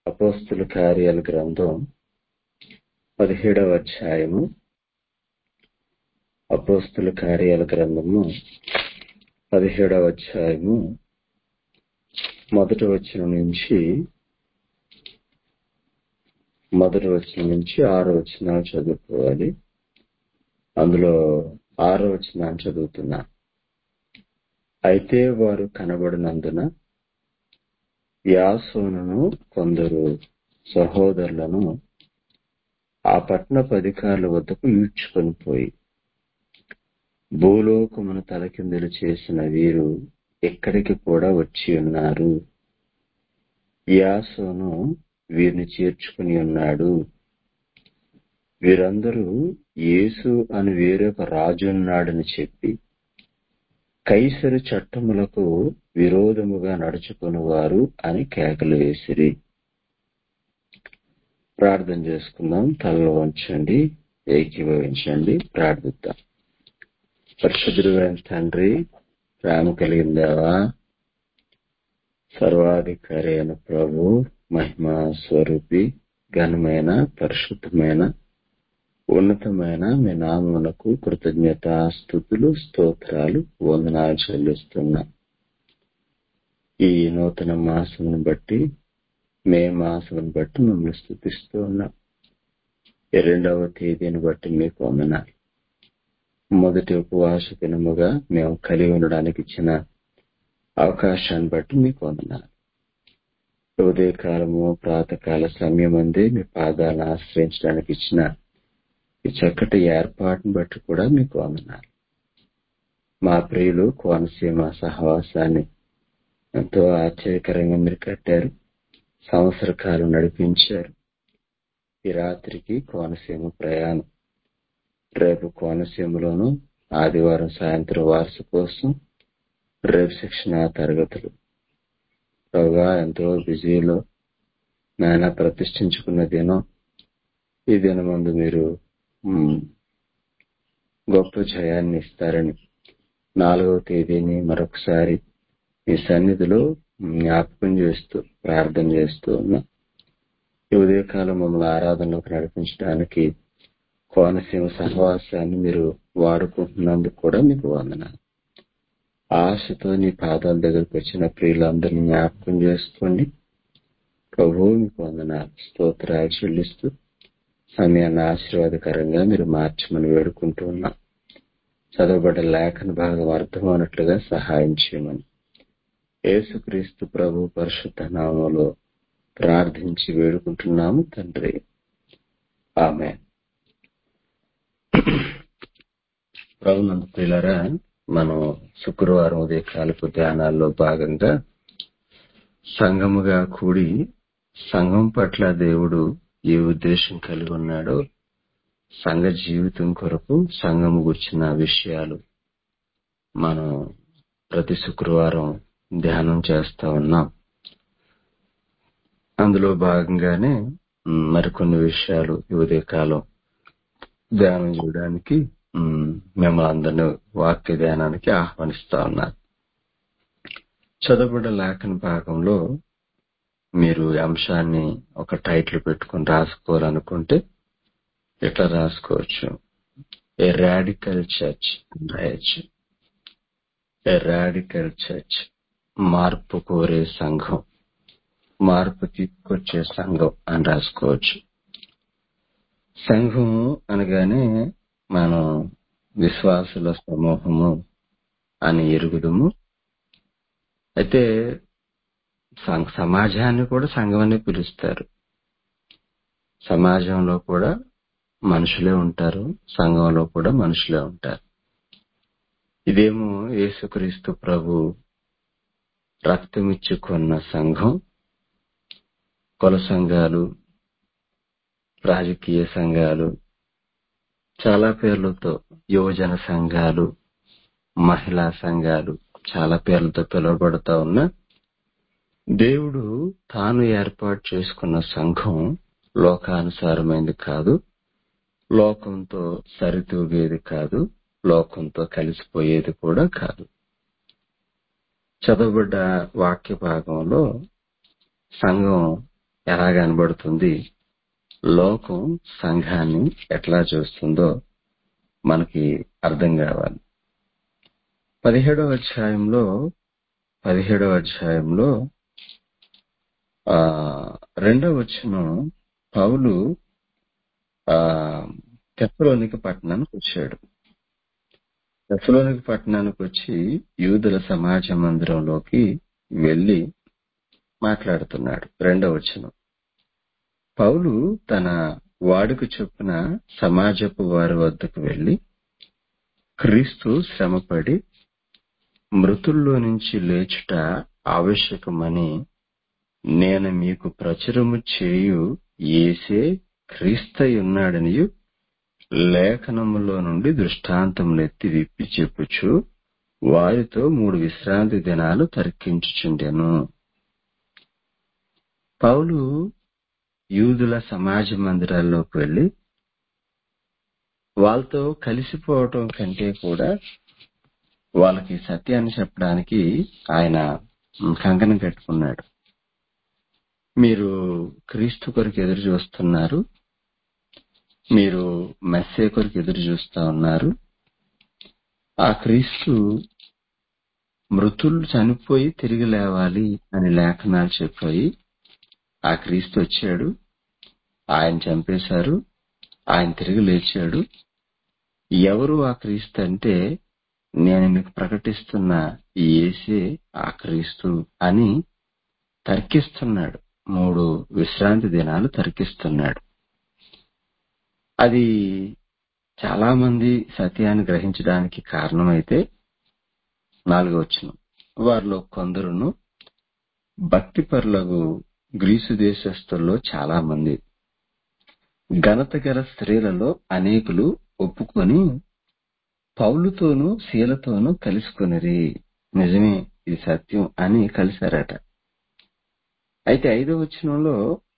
అపోస్తుల కార్యాల గ్రంథం పదిహేడవ అధ్యాయము అపోస్తుల కార్యాల గ్రంథము పదిహేడవ అధ్యాయము మొదటి వచనం నుంచి మొదటి వచనం నుంచి ఆరో వచనాలు చదువుకోవాలి అందులో ఆరో వచనాన్ని చదువుతున్నా అయితే వారు కనబడినందున యాసోనును కొందరు సహోదరులను ఆ పట్టణపు అధికారుల వద్దకు ఈడ్చుకొని పోయి భూలోకమును తలకిందులు చేసిన వీరు ఎక్కడికి కూడా వచ్చి ఉన్నారు యాసోను వీరిని చేర్చుకుని ఉన్నాడు వీరందరూ యేసు అని వేరొక రాజున్నాడని చెప్పి కైసరు చట్టములకు విరోధముగా నడుచుకుని వారు అని కేకలు వేసిరి ప్రార్థన చేసుకుందాం తలలో వంచండి ఏకీభవించండి ప్రార్థిద్దాం పరిశుద్ధుడైన తండ్రి ప్రేమ కలిగిందావా సర్వాధికారి అయిన ప్రభు మహిమా స్వరూపి ఘనమైన పరిశుద్ధమైన ఉన్నతమైన మీ నామమునకు కృతజ్ఞత స్థుతులు స్తోత్రాలు వందనాలు చెల్లిస్తున్నా ఈ నూతన మాసమును బట్టి మే మాసమును బట్టి మిమ్మల్ని స్థుతిస్తూ ఉన్నాం ఈ రెండవ తేదీని బట్టి మీకు వందనాలు మొదటి ఉపవాస దినముగా మేము కలిగి ఉండడానికి ఇచ్చిన అవకాశాన్ని బట్టి మీకు వందనాలు ఉదయకాలము ప్రాతకాల సమయం అందే మీ పాదాలను ఆశ్రయించడానికి ఇచ్చిన ఈ చక్కటి ఏర్పాటును బట్టి కూడా మీకు వందనాలు మా ప్రియులు కోనసీమ సహవాసాన్ని ఎంతో ఆశ్చర్యకరంగా మీరు కట్టారు సంవత్సర కాలం నడిపించారు ఈ రాత్రికి కోనసీమ ప్రయాణం రేపు కోనసీమలోను ఆదివారం సాయంత్రం వార్షికోత్సవం రేపు శిక్షణ తరగతులు ప్రభా ఎంతో బిజీలో నాయన ప్రతిష్ఠించుకున్న దినం ఈ దినమందు మీరు గొప్ప జయాన్ని ఇస్తారని నాలుగవ తేదీని మరొకసారి మీ సన్నిధిలో జ్ఞాపకం చేస్తూ ప్రార్థన చేస్తూ ఉన్నా ఈ ఉదయకాలం మమ్మల్ని ఆరాధనలోకి నడిపించడానికి కోనసీమ సహవాసాన్ని మీరు వాడుకుంటున్నందుకు కూడా మీకు వందనాలు ఆశతో నీ పాదాల దగ్గరకు వచ్చిన ప్రియులందరినీ జ్ఞాపకం చేసుకోండి ప్రభు మీకు వందనాలు స్తోత్రాలు చెల్లిస్తూ సమయాన్ని ఆశీర్వాదకరంగా మీరు మార్చమని వేడుకుంటూ ఉన్నాం చదవబడ్డ లేఖన భాగం అర్థమైనట్లుగా సహాయం చేయమని యేసుక్రీస్తు ప్రభు పరిశుద్ధ నామంలో ప్రార్థించి వేడుకుంటున్నాము తండ్రి ఆమె ప్రభునందు పిల్లరా మనం శుక్రవారం ఉదయకాలపు ధ్యానాల్లో భాగంగా సంఘముగా కూడి సంఘం పట్ల దేవుడు ఏ ఉద్దేశం కలిగి ఉన్నాడో సంఘ జీవితం కొరకు సంఘం గుర్చిన విషయాలు మనం ప్రతి శుక్రవారం ధ్యానం చేస్తా ఉన్నాం అందులో భాగంగానే మరికొన్ని విషయాలు ఈ ఉదయకాలం ధ్యానం చేయడానికి మిమ్మల్ని అందరినీ వాక్య ధ్యానానికి ఆహ్వానిస్తా ఉన్నారు చదవబడ్డ లేఖన భాగంలో మీరు అంశాన్ని ఒక టైటిల్ పెట్టుకుని రాసుకోవాలనుకుంటే ఇట్లా రాసుకోవచ్చు ఏ రాడికల్ చర్చ్ రాయొచ్చు ఏ రాడికల్ చర్చ్ మార్పు కోరే సంఘం మార్పు తీసుకొచ్చే సంఘం అని రాసుకోవచ్చు సంఘం అనగానే మనం విశ్వాసుల సమూహము అని ఎరుగుదము అయితే సమాజాన్ని కూడా సంఘం అని పిలుస్తారు సమాజంలో కూడా మనుషులే ఉంటారు సంఘంలో కూడా మనుషులే ఉంటారు ఇదేమో యేసుక్రీస్తు ప్రభు రక్తమిచ్చుకున్న సంఘం కుల సంఘాలు రాజకీయ సంఘాలు చాలా పేర్లతో యువజన సంఘాలు మహిళా సంఘాలు చాలా పేర్లతో పిలువబడతా ఉన్న దేవుడు తాను ఏర్పాటు చేసుకున్న సంఘం లోకానుసారమైంది కాదు లోకంతో సరితూగేది కాదు లోకంతో కలిసిపోయేది కూడా కాదు చదవబడ్డ వాక్య భాగంలో సంఘం ఎలా కనబడుతుంది లోకం సంఘాన్ని ఎట్లా చూస్తుందో మనకి అర్థం కావాలి పదిహేడవ అధ్యాయంలో పదిహేడవ అధ్యాయంలో ఆ రెండవ వచనం పౌలు ఆ తెప్పలోనికి పట్టణానికి వచ్చాడు తెప్పలోనికి పట్టణానికి వచ్చి యూదుల సమాజ మందిరంలోకి వెళ్లి మాట్లాడుతున్నాడు రెండవ వచనం పౌలు తన వాడుక చొప్పున సమాజపు వారి వద్దకు వెళ్లి క్రీస్తు శ్రమపడి మృతుల్లో నుంచి లేచుట ఆవశ్యకమని నేను మీకు ప్రచురము చేయు ఏసే క్రీస్తయున్నాడనియు లేఖనములో నుండి దృష్టాంతములెత్తి విప్పి చెప్పుచు వారితో మూడు విశ్రాంతి దినాలు తర్కించుచుండెను పౌలు యూదుల సమాజ మందిరాల్లోకి వెళ్లి వాళ్ళతో కలిసిపోవటం కంటే కూడా వాళ్ళకి సత్యాన్ని చెప్పడానికి ఆయన కంకణం కట్టుకున్నాడు మీరు క్రీస్తు కొరకు ఎదురు చూస్తున్నారు మీరు మెస్సే కొరకు ఎదురు చూస్తా ఉన్నారు ఆ క్రీస్తు మృతులు చనిపోయి తిరిగి లేవాలి అని లేఖనాలు చెప్పాయి ఆ క్రీస్తు వచ్చాడు ఆయన చంపేశారు ఆయన తిరిగి లేచాడు ఎవరు ఆ క్రీస్తు అంటే నేను మీకు ప్రకటిస్తున్న ఈ యేసే ఆ క్రీస్తు అని తర్కిస్తున్నాడు మూడు విశ్రాంతి దినాలు తర్కిస్తున్నాడు అది చాలా మంది సత్యాన్ని గ్రహించడానికి కారణమైతే నాలుగో వచ్చిన వారిలో కొందరును భక్తి పరులకు గ్రీసు దేశస్తుల్లో చాలా మంది ఘనత గల స్త్రీలలో అనేకులు ఒప్పుకొని పౌలుతోనూ శీలతోనూ కలుసుకొనిరి నిజమే ఇది సత్యం అని కలిశారట అయితే ఐదో వచనంలో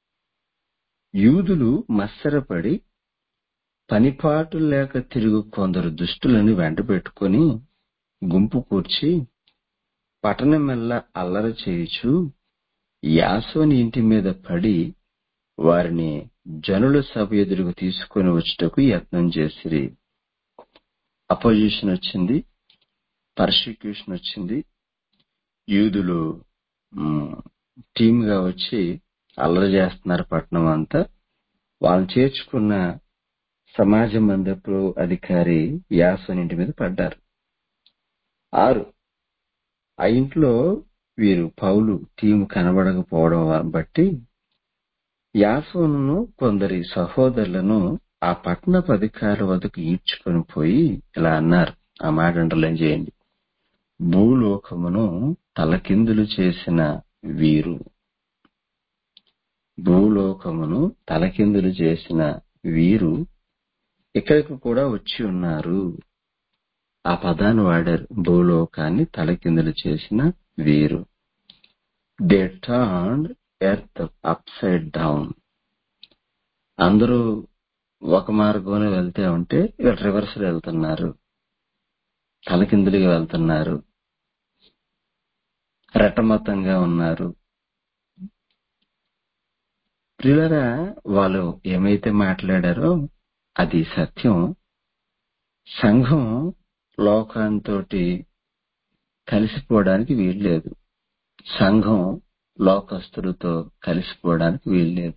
యూదులు మత్సరపడి పనిపాటు లేక తిరుగు కొందరు దుష్టులను వెంట పెట్టుకుని గుంపు కూర్చి పట్టణమెల్ల అల్లరి చేయుచు యాసోని ఇంటి మీద పడి వారిని జనుల సభ ఎదురుకు తీసుకొని వచ్చుటకు యత్నం చేసిరి అపోజిషన్ వచ్చింది పర్సిక్యూషన్ వచ్చింది యూదులు టీమ్ గా వచ్చి అల్లరి చేస్తున్నారు పట్టణం అంతా వాళ్ళు చేర్చుకున్న సమాజ మందపు అధికారి యాసోని ఇంటి మీద పడ్డారు ఆరు ఆ ఇంట్లో వీరు పౌలు టీం కనబడకపోవడం బట్టి యాసోను కొందరి సహోదరులను ఆ పట్టణపు అధికారుల వద్దకు ఈడ్చుకొని పోయి ఇలా అన్నారు ఆ మాట అండర్లైన్ చేయండి భూలోకమును తలకిందులు చేసిన వీరు భూలోకమును తలకిందులు చేసిన వీరు ఇక్కడికి కూడా వచ్చి ఉన్నారు ఆ పదాన్ని వాడారు భూలోకాన్ని తలకిందులు చేసిన వీరు they turn earth upside down అందరూ ఒక మార్గంలో వెళ్తే ఉంటే రివర్స్ వెళ్తున్నారు తలకిందులుగా వెళ్తున్నారు రెట్టమొత్తంగా ఉన్నారు ప్రియులరా వాళ్ళు ఏమైతే మాట్లాడారో అది సత్యం సంఘం లోకంతో కలిసిపోవడానికి వీల్లేదు సంఘం లోకస్తులతో కలిసిపోవడానికి వీల్లేదు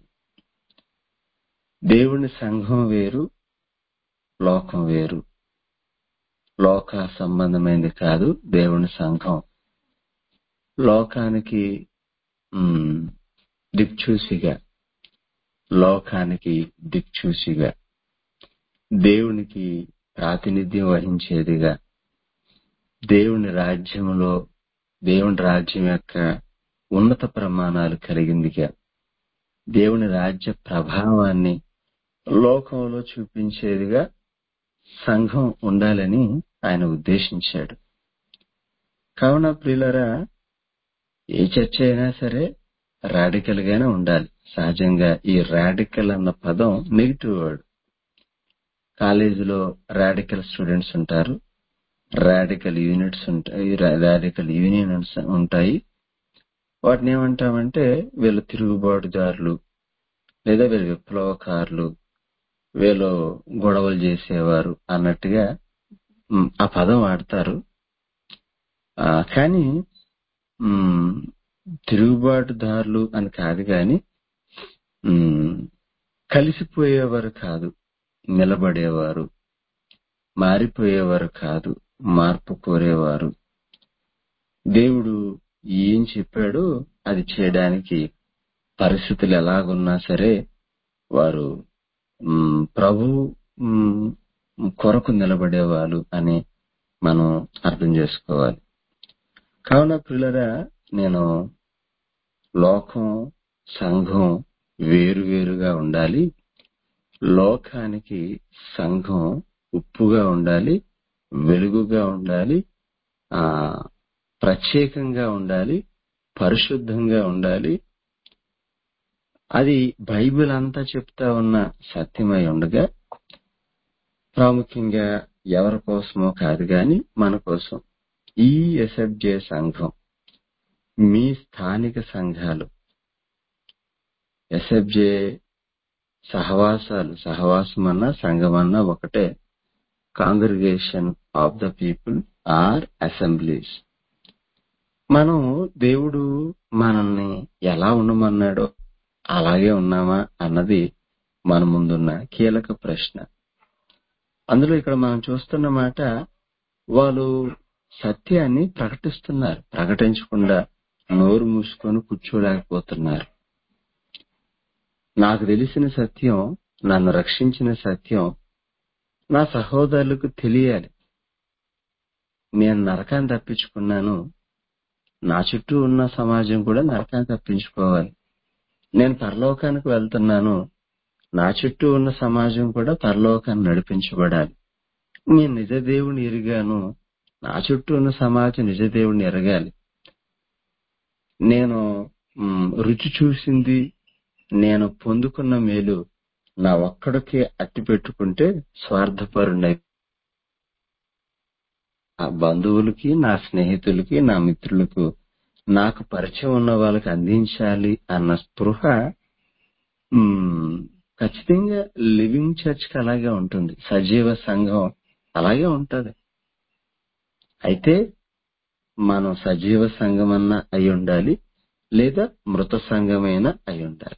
దేవుని సంఘం వేరు లోకం వేరు లోక సంబంధమైనది కాదు దేవుని సంఘం లోకానికి దిక్చూసిగా లోకానికి దిక్చూసిగా దేవునికి ప్రాతినిధ్యం వహించేదిగా దేవుని రాజ్యంలో దేవుని రాజ్యం యొక్క ఉన్నత ప్రమాణాలు కలిగిందిగా దేవుని రాజ్య ప్రభావాన్ని లోకంలో చూపించేదిగా సంఘం ఉండాలని ఆయన ఉద్దేశించాడు కావున ప్రియులరా ఏ చర్చ అయినా సరే రాడికల్ గానే ఉండాలి సహజంగా ఈ రాడికల్ అన్న పదం నెగిటివ్ వర్డ్ కాలేజీలో రాడికల్ స్టూడెంట్స్ ఉంటారు రాడికల్ యూనిట్స్ ఉంటాయి రాడికల్ యూనియన్స్ ఉంటాయి వాటిని ఏమంటామంటే వీళ్ళు తిరుగుబాటుదారులు లేదా వీళ్ళు విప్లవకారులు వీళ్ళు గొడవలు చేసేవారు అన్నట్టుగా ఉమ్, ఆ పదం వాడతారు ఆ, కానీ ఉమ్, తిరుగుబాటుదారులు అని కాదు కానీ ఉమ్, కలిసిపోయేవారు కాదు నిలబడేవారు మారిపోయేవారు కాదు మార్పు కోరేవారు దేవుడు ఏం చెప్పాడో అది చేయడానికి పరిస్థితులు ఎలాగున్నా సరే వారు ఉమ్, ప్రభు ఉమ్, కొరకు నిలబడేవాళ్ళు అని మనం అర్థం చేసుకోవాలి కావున పిల్లరా నేను లోకం సంఘం వేరు వేరుగా ఉండాలి లోకానికి సంఘం ఉప్పుగా ఉండాలి వెలుగుగా ఉండాలి ఆ ప్రత్యేకంగా ఉండాలి పరిశుద్ధంగా ఉండాలి అది బైబిల్ అంతా చెప్తా ఉన్న సత్యమై ఉండగా ప్రాముఖ్యంగా ఎవరి కోసమో కాదు గాని మన కోసం ఈ ఎస్ఎఫ్జే సంఘం మీ స్థానిక సంఘాలు ఎస్ఎఫ్జే సహవాసాలు సహవాసం అన్నా సంఘం అన్నా ఒకటే congregation of the people or assemblies మనం దేవుడు మనల్ని ఎలా ఉండమన్నాడో అలాగే ఉన్నామా అన్నది మన ముందున్న కీలక ప్రశ్న అందులో ఇక్కడ మనం చూస్తున్న మాట వాళ్ళు సత్యాన్ని ప్రకటిస్తున్నారు ప్రకటించకుండా నోరు మూసుకొని కూర్చోలేకపోతున్నారు నాకు తెలిసిన సత్యం నన్ను రక్షించిన సత్యం నా సహోదరులకు తెలియాలి నేను నరకాన్ని తప్పించుకున్నాను నా చుట్టూ ఉన్న సమాజం కూడా నరకాన్ని తప్పించుకోవాలి నేను పరలోకానికి వెళ్తున్నాను నా చుట్టూ ఉన్న సమాజం కూడా పరలోకాన్ని నడిపించబడాలి నేను నిజ దేవుని ఎరిగాను నా చుట్టూ ఉన్న సమాజం నిజ దేవుని ఎరగాలి నేను మ్, రుచి చూసింది నేను పొందుకున్న మేలు నా ఒక్కడికే అట్టి పెట్టుకుంటే స్వార్థపరుడై నా బంధువులకి నా స్నేహితులకి నా మిత్రులకు నాకు పరిచయం ఉన్న వాళ్ళకి అందించాలి అన్న స్పృహ మ్, ఖచ్చితంగా లివింగ్ చర్చ్ కి అలాగే ఉంటుంది సజీవ సంఘం అలాగే ఉంటది అయితే మనం సజీవ సంఘమన్నా అయి ఉండాలి లేదా మృత సంఘమైనా అయి ఉండాలి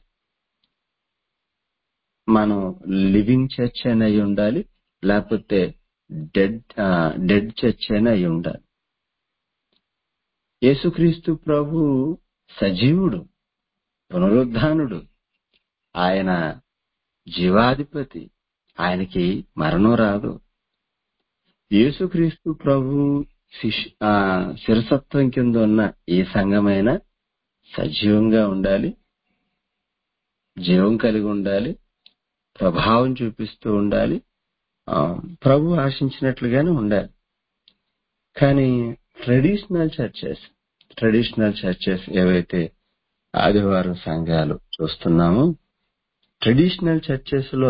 మనం లివింగ్ చర్చ్ అయినా అయి ఉండాలి లేకపోతే డెడ్ డెడ్ చర్చ్ అయినా అయి ఉండాలి యేసుక్రీస్తు ప్రభు సజీవుడు పునరుద్ధానుడు ఆయన జీవాధిపతి ఆయనకి మరణం రాదు యేసుక్రీస్తు ప్రభు శిష్ ఆ, శిరసత్వం కింద ఉన్న ఏ సంఘమైనా సజీవంగా ఉండాలి జీవం కలిగి ఉండాలి ప్రభావం చూపిస్తూ ఉండాలి ఆ, ప్రభు ఆశించినట్లుగానే ఉండాలి కానీ ట్రెడిషనల్ చర్చెస్ ట్రెడిషనల్ చర్చెస్ ఏవైతే ఆదివారం సంఘాలు చూస్తున్నామో ట్రెడిషనల్ చర్చెస్ లో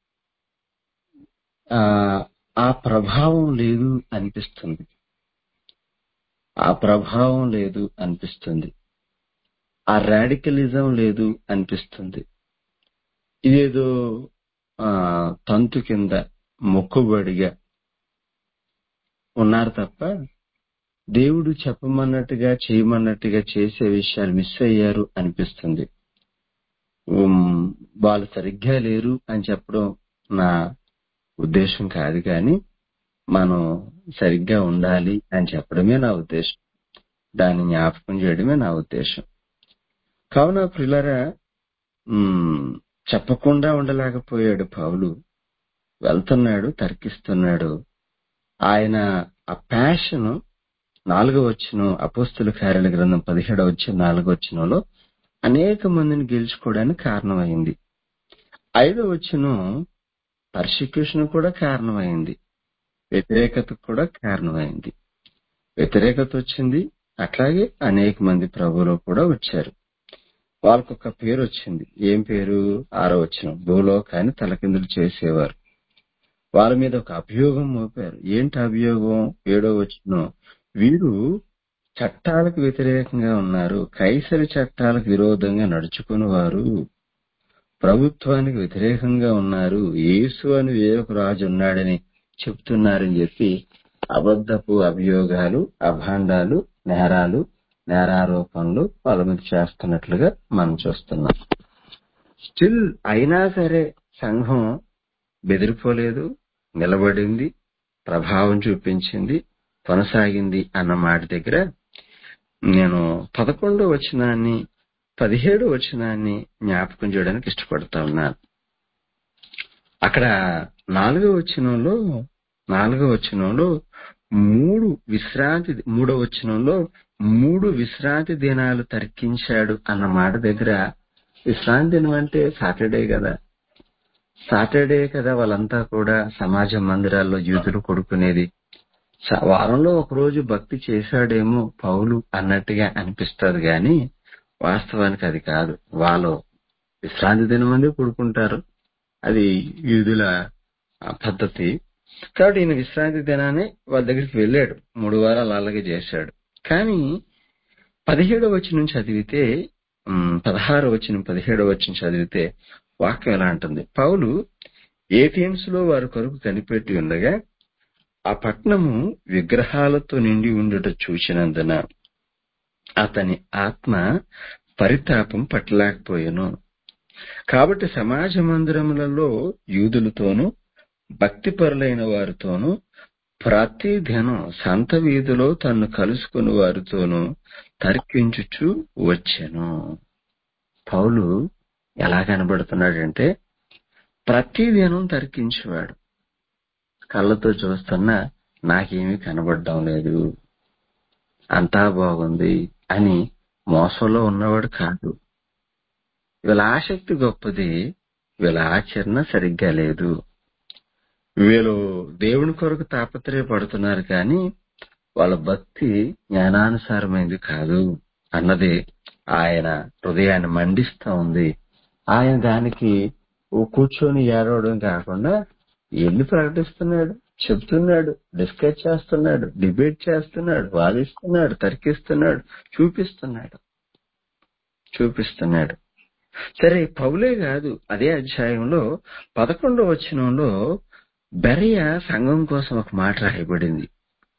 ఆ ఆ ప్రభావం లేదు అనిపిస్తుంది ఆ ప్రభావం లేదు అనిపిస్తుంది ఆ రాడికలిజం లేదు అనిపిస్తుంది ఇదేదో ఆ తంతు కింద మొక్కుబడిగా ఉన్నారు తప్ప దేవుడు చెప్పమన్నట్టుగా చేయమన్నట్టుగా చేసే విషయాలు మిస్ అయ్యారు అనిపిస్తుంది ఉమ్, వాళ్ళు సరిగ్గా లేరు అని చెప్పడం నా ఉద్దేశం కాదు కానీ మనం సరిగ్గా ఉండాలి అని చెప్పడమే నా ఉద్దేశం దాన్ని జ్ఞాపకం చేయడమే నా ఉద్దేశం కావున ప్రిలరా ఉమ్, చెప్పకుండా ఉండలేకపోయాడు పౌలు వెళ్తున్నాడు తర్కిస్తున్నాడు ఆయన ఆ ప్యాషన్ నాలుగో వచ్చిన అపోస్తుల కార్యాల గ్రంథం పదిహేడవ వచ్చిన నాలుగో వచ్చినలో అనేక మందిని గెలుచుకోవడానికి కారణమైంది ఐదో వచ్చిన పర్సిక్యూషన్ కూడా కారణమైంది వ్యతిరేకత కూడా కారణమైంది వ్యతిరేకత వచ్చింది అట్లాగే అనేక మంది ప్రభువులు కూడా వచ్చారు వాళ్ళకు ఒక పేరు వచ్చింది ఏం పేరు ఆరో వచ్చిన భూలోకాన్ని తలకిందులు చేసేవారు వాళ్ళ మీద ఒక అభియోగం మోపారు ఏంటి అభియోగం ఏడో వచ్చిన వీరు చట్టాలకు వ్యతిరేకంగా ఉన్నారు కైసరి చట్టాలకు విరోధంగా నడుచుకుని వారు ప్రభుత్వానికి వ్యతిరేకంగా ఉన్నారు యేసు అని వేరొక రాజు ఉన్నాడని చెప్తున్నారని చెప్పి అబద్ధపు అభియోగాలు అభాండాలు నేరాలు నేరారోపణలు వాళ్ళ మీద చేస్తున్నట్లుగా మనం చూస్తున్నాం స్టిల్ అయినా సరే సంఘం బెదిరిపోలేదు నిలబడింది ప్రభావం చూపించింది కొనసాగింది అన్న మాట దగ్గర నేను పదకొండో వచనాన్ని పదిహేడో వచనాన్ని జ్ఞాపకం చేయడానికి ఇష్టపడతా ఉన్నాను అక్కడ నాలుగో వచనంలో నాలుగో వచనంలో మూడు విశ్రాంతి మూడో వచనంలో మూడు విశ్రాంతి దినాలు తర్కించాడు అన్న మాట దగ్గర విశ్రాంతి దినం అంటే సాటర్డే కదా సాటర్డే కదా వాళ్ళంతా కూడా సమాజ మందిరాల్లో యూదులు కొడుకునేది స- వారంలో ఒక రోజు భక్తి చేశాడేమో పౌలు అన్నట్టుగా అనిపిస్తుంది గాని వాస్తవానికి అది కాదు వాళ్ళు విశ్రాంతి దినం మంది కొడుకుంటారు అది యూదుల ఆ, పద్ధతి కాబట్టి ఈయన విశ్రాంతి దినాన్ని వాళ్ళ దగ్గరికి వెళ్ళాడు మూడు వారాలు అలాగే చేశాడు కానీ పదిహేడవ వచనం చదివితే ఉమ్, పదహారవ వచనం పదిహేడవ వచనం చదివితే వాక్యం ఎలా ఉంటుంది పౌలు ఏథియన్స్ లో వారి కొరకు కనిపెట్టి ఉండగా ఆ పట్టణము విగ్రహాలతో నిండి ఉండుట చూసినందున అతని ఆత్మ పరితాపం పట్టలేకపోయాను కాబట్టి సమాజ మందిరములలో యూదులతోనూ భక్తిపరులైన వారితోనూ ప్రతి దినం సంత వీధిలో తన్ను కలుసుకుని వారితోనూ తర్కించుచు వచ్చెను పౌలు ఎలా కనబడుతున్నాడంటే ప్రతి దినం తర్కించేవాడు కళ్ళతో చూస్తున్నా నాకేమీ కనబడడం లేదు అంతా బాగుంది అని మోసంలో ఉన్నవాడు కాదు వీళ్ళ ఆసక్తి గొప్పది వీళ్ళ ఆచరణ సరిగ్గా లేదు వీళ్ళు దేవుని కొరకు తాపత్రయపడుతున్నారు కానీ వాళ్ళ భక్తి జ్ఞానానుసారమైంది కాదు అన్నది ఆయన హృదయాన్ని మండిస్తా ఉంది ఆయన దానికి ఓ కూర్చొని ఏడవడం కాకుండా ఎన్ని ప్రకటిస్తున్నాడు చెప్తున్నాడు డిస్కస్ చేస్తున్నాడు డిబేట్ చేస్తున్నాడు వాదిస్తున్నాడు తర్కిస్తున్నాడు చూపిస్తున్నాడు చూపిస్తున్నాడు సరే పౌలే కాదు అదే అధ్యాయంలో పదకొండో వచనంలో బెరయ సంఘం కోసం ఒక మాట రాయబడింది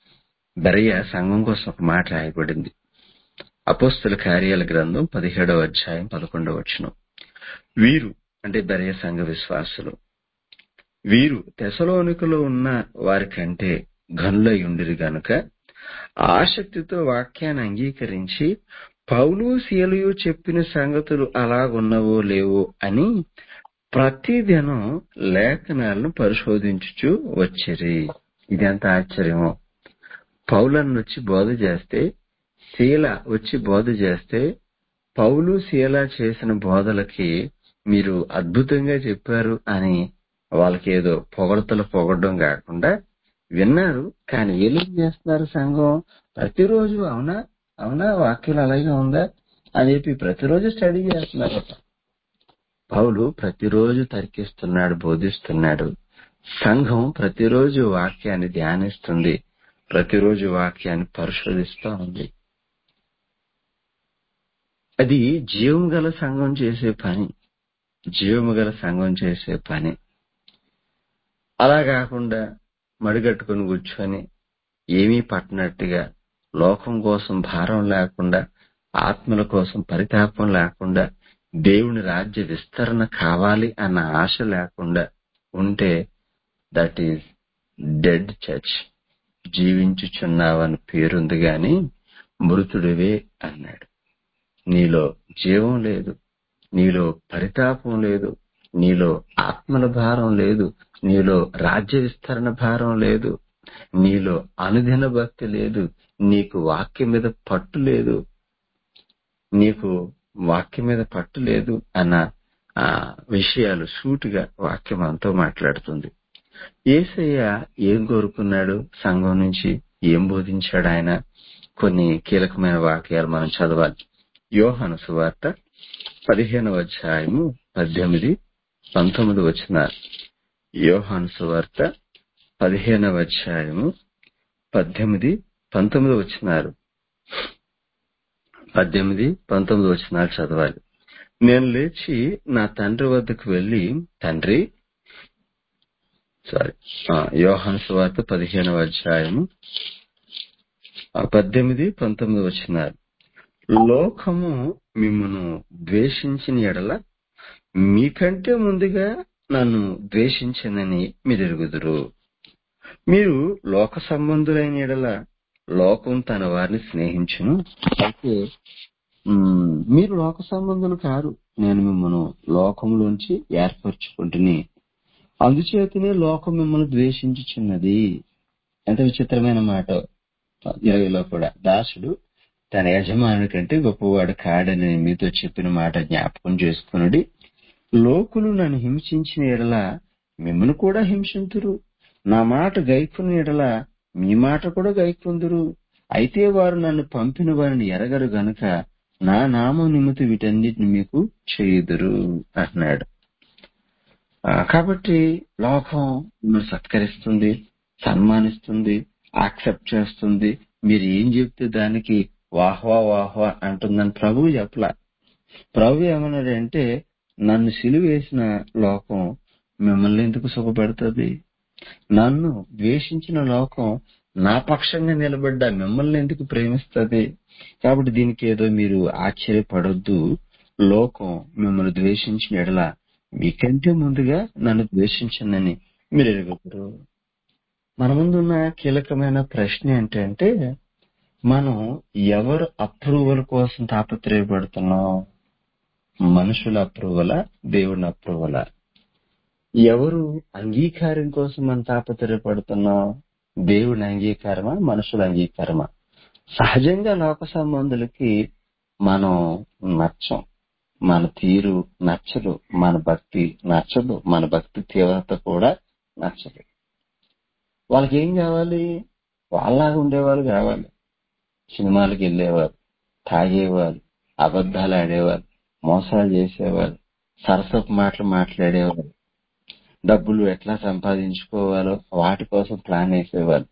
బెరయ సంఘం కోసం ఒక మాట రాయబడింది అపోస్తుల కార్యాల గ్రంథం పదిహేడవ అధ్యాయం పదకొండవ వచనం వీరు అంటే బెరయ సంఘ విశ్వాసులు వీరు తెసలోనికలో ఉన్న వారి కంటే గనులై ఉండిరి గనుక ఆసక్తితో వాక్యాన్ని అంగీకరించి పౌలు శీలయు చెప్పిన సంగతులు అలాగున్నవో లేవో అని ప్రతిదినం లేఖనాలను పరిశోధించుచు వచ్చిరి ఇదెంత ఆశ్చర్యమో పౌలను వచ్చి బోధ చేస్తే శీల వచ్చి బోధ చేస్తే పౌలు శీల చేసిన బోధలకి మీరు అద్భుతంగా చెప్పారు అని వాళ్ళకి ఏదో పొగడతలు పొగడడం కాకుండా విన్నారు కానీ వీళ్ళేం చేస్తున్నారు సంఘం ప్రతిరోజు అవునా అవునా వాక్యం అలాగే ఉందా అని చెప్పి ప్రతిరోజు స్టడీ చేస్తున్నారు పౌలు ప్రతిరోజు తర్కిస్తున్నాడు బోధిస్తున్నాడు సంఘం ప్రతిరోజు వాక్యాన్ని ధ్యానిస్తుంది ప్రతిరోజు వాక్యాన్ని పరిశోధిస్తూ ఉంది అది జీవం గల సంఘం చేసే పని జీవము గల సంఘం చేసే పని అలా కాకుండా మడిగట్టుకుని కూర్చొని ఏమీ పట్టనట్టుగా లోకం కోసం భారం లేకుండా ఆత్మల కోసం పరితాపం లేకుండా దేవుని రాజ్య విస్తరణ కావాలి అన్న ఆశ లేకుండా ఉంటే దట్ ఈస్ డెడ్ చర్చ్ జీవించుచున్నావని పేరుంది గాని మృతుడివే అన్నాడు నీలో జీవం లేదు నీలో పరితాపం లేదు నీలో ఆత్మల భారం లేదు నీలో రాజ్య విస్తరణ భారం లేదు నీలో అనుదిన భక్తి లేదు నీకు వాక్యం మీద పట్టు లేదు నీకు వాక్యం మీద పట్టు లేదు అన్న ఆ విషయాలు సూటిగా వాక్యం అంతా మాట్లాడుతుంది ఏసయ్య ఏం కోరుకున్నాడు సంఘం నుంచి ఏం బోధించాడు ఆయన కొన్ని కీలకమైన వాక్యాలు మనం చదవాలి యోహాను సువార్త పదిహేనవ అధ్యాయము పద్దెనిమిది పంతొమ్మిది వచ్చిన యోహాను సువార్త పదిహేనవ అధ్యాయము పద్దెనిమిది పంతొమ్మిది వచ్చినారు పద్దెనిమిది పంతొమ్మిది వచ్చినారు చదవాలి నేను లేచి నా తండ్రి వద్దకు వెళ్లి తండ్రి సారీ యోహాన్ సువార్త పదిహేనవ అధ్యాయము ఆ, పద్దెనిమిది పంతొమ్మిది వచ్చినారు లోకము మిమ్మను ద్వేషించిన ఎడల మీకంటే ముందుగా నన్ను ద్వేషించిందని మీరు ఎరుగుదురు మీరు లోక సంబంధులైన ఎడల లోకం తన వారిని స్నేహించును అయితే మ్మ్, మీరు లోక సంబంధులు కారు నేను మిమ్మల్ని లోకంలోంచి ఏర్పరచుకుంటుని అందుచేతనే లోకం మిమ్మల్ని ద్వేషించుచున్నది ఎంత విచిత్రమైన మాట ఇరవైలో కూడా దాసుడు తన యజమానుడి కంటే గొప్పవాడు కాడని మీతో చెప్పిన మాట జ్ఞాపకం చేసుకునుడి లోకులు నన్ను హింసించిన ఎడల మిమ్మల్ని కూడా హింసింతురు నా మాట గైకున్న ఎడల మీ మాట కూడా గైకుందురు అయితే వారు నన్ను పంపిన వారిని ఎరగరు గనుక నా నామం నిమిత్తం వీటన్నిటిని మీకు చేయుదురు అంటున్నాడు ఆ, కాబట్టి లోకం మిమ్మల్ని సత్కరిస్తుంది సన్మానిస్తుంది యాక్సెప్ట్ చేస్తుంది మీరు ఏం చెప్తే దానికి వాహ్వా వాహ్వా అంటుందని ప్రభువు చెప్పలా ప్రభు ఏమన్నాడంటే నన్ను సిలువేసిన లోకం మిమ్మల్ని ఎందుకు సుఖపెడుతుంది నన్ను ద్వేషించిన లోకం నా పక్షంగా నిలబడ్డ మిమ్మల్ని ఎందుకు ప్రేమిస్తుంది కాబట్టి దీనికి ఏదో మీరు ఆశ్చర్యపడొద్దు లోకం మిమ్మల్ని ద్వేషించిన ఎడల మీకంటే ముందుగా నన్ను ద్వేషించిందని మీరు ఎరుగుతారు మన ముందున్న కీలకమైన ప్రశ్న ఏంటంటే మనం ఎవరు అప్రూవల్ కోసం తాపత్రయపడుతున్నాం మనుషుల అప్రూవలా దేవుని అప్రూవలా ఎవరు అంగీకారం కోసం మనం తాపత్రయపడుతున్నాం దేవుని అంగీకారమా మనుషుల అంగీకారమా సహజంగా లోక సంబంధులకి మనం నచ్చం మన తీరు నచ్చదు మన భక్తి నచ్చదు మన భక్తి తీవ్రత కూడా నచ్చదు వాళ్ళకి ఏం కావాలి వాళ్ళలాగా ఉండేవాళ్ళు కావాలి సినిమాలకు వెళ్ళేవారు తాగేవారు అబద్ధాలు ఆడేవారు మోసాలు చేసేవారు సరసపు మాటలు మాట్లాడేవారు డబ్బులు ఎట్లా సంపాదించుకోవాలో వాటి కోసం ప్లాన్ వేసేవారు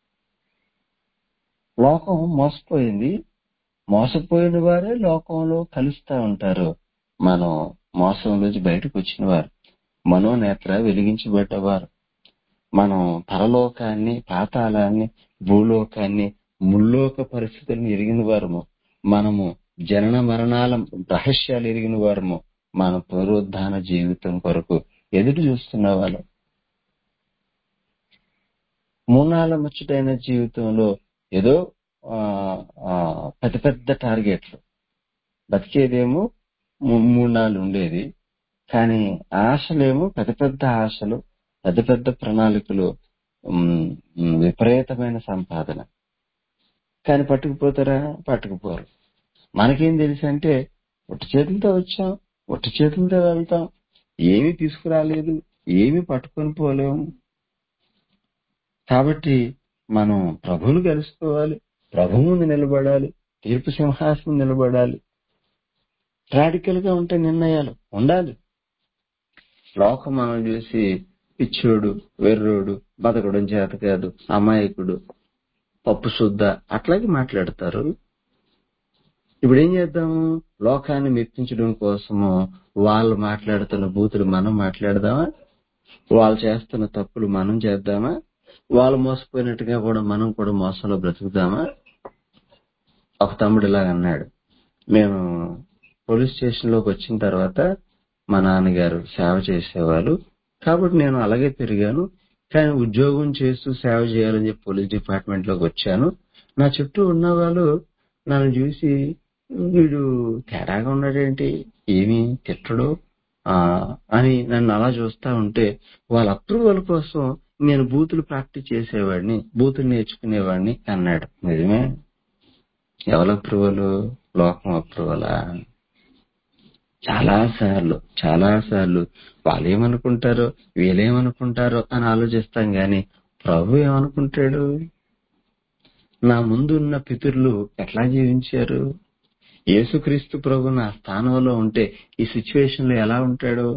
లోకం మోసపోయింది మోసపోయిన వారే లోకంలో కలుస్తా ఉంటారు మనం మోసం నుంచి బయటకు వచ్చిన వారు మనోనేత్ర వెలిగించబడ్డవారు మనం పరలోకాన్ని పాతాళాన్ని భూలోకాన్ని ముల్లోక పరిస్థితులను ఎరిగిన వారము మనము జనన మరణాల రహస్యాలు ఎరిగిన వారము మన పునరుద్ధాన జీవితం కొరకు ఎదురు చూస్తున్న వాళ్ళం మూనాళ్ళ ముచ్చటైన జీవితంలో ఏదో ఆ, ఆ, పెద్ద పెద్ద టార్గెట్లు బతికేదేమో మూ- మూడు నాలుగు ఉండేది కానీ ఆశలేమో పెద్ద పెద్ద ఆశలు పెద్ద పెద్ద ప్రణాళికలు ఉమ్, ఉమ్, విపరీతమైన సంపాదన కానీ పట్టుకుపోతారా పట్టుకుపోరు మనకేం తెలుసు అంటే ఒట్టి చేతులతో వచ్చాం ఒట్టి చేతులతో వెళ్తాం ఏమీ తీసుకురాలేదు ఏమీ పట్టుకొని పోలేము కాబట్టి మనం ప్రభువును కలుసుకోవాలి ప్రభు ముందు నిలబడాలి తీర్పు సింహాసనం నిలబడాలి రాడికల్ గా ఉంటే నిర్ణయాలు ఉండాలి లోకం మనం చూసి పిచ్చోడు వెర్రోడు బతకడం చేత కాదు అమాయకుడు పప్పు శుద్ధ అట్లాగే మాట్లాడతారు ఇప్పుడు ఏం చేద్దాము లోకాన్ని మెప్పించడం కోసము వాళ్ళు మాట్లాడుతున్న బూతులు మనం మాట్లాడదామా వాళ్ళు చేస్తున్న తప్పులు మనం చేద్దామా వాళ్ళు మోసపోయినట్టుగా కూడా మనం కూడా మోసంలో బ్రతుకుదామా ఒక తమ్ముడు ఇలాగ అన్నాడు మేము పోలీస్ స్టేషన్ లోకి వచ్చిన తర్వాత మా నాన్నగారు సేవ చేసేవాళ్ళు కాబట్టి నేను అలాగే పెరిగాను కానీ ఉద్యోగం చేస్తూ సేవ చేయాలని చెప్పి పోలీస్ డిపార్ట్మెంట్ లోకి వచ్చాను నా చుట్టూ ఉన్న వాళ్ళు నన్ను చూసి వీడు తేడాగా ఉన్నాడేంటి ఏమి తిట్టడు ఆ అని నన్ను అలా చూస్తా ఉంటే వాళ్ళ అప్రూవల్ కోసం నేను బూతులు ప్రాక్టీస్ చేసేవాడిని బూతులు నేర్చుకునేవాడిని అన్నాడు నిజమే ఎవరి అప్రూవల్ లోకం అప్రూవలా చాలా సార్లు చాలా సార్లు వాళ్ళు ఏమనుకుంటారో వీళ్ళేమనుకుంటారో అని ఆలోచిస్తాం గాని ప్రభు ఏమనుకుంటాడు నా ముందున్న పితరులు ఎట్లా జీవించారు యేసుక్రీస్తు ప్రభు నా స్థానంలో ఉంటే ఈ సిచ్యువేషన్ లో ఎలా ఉంటాడు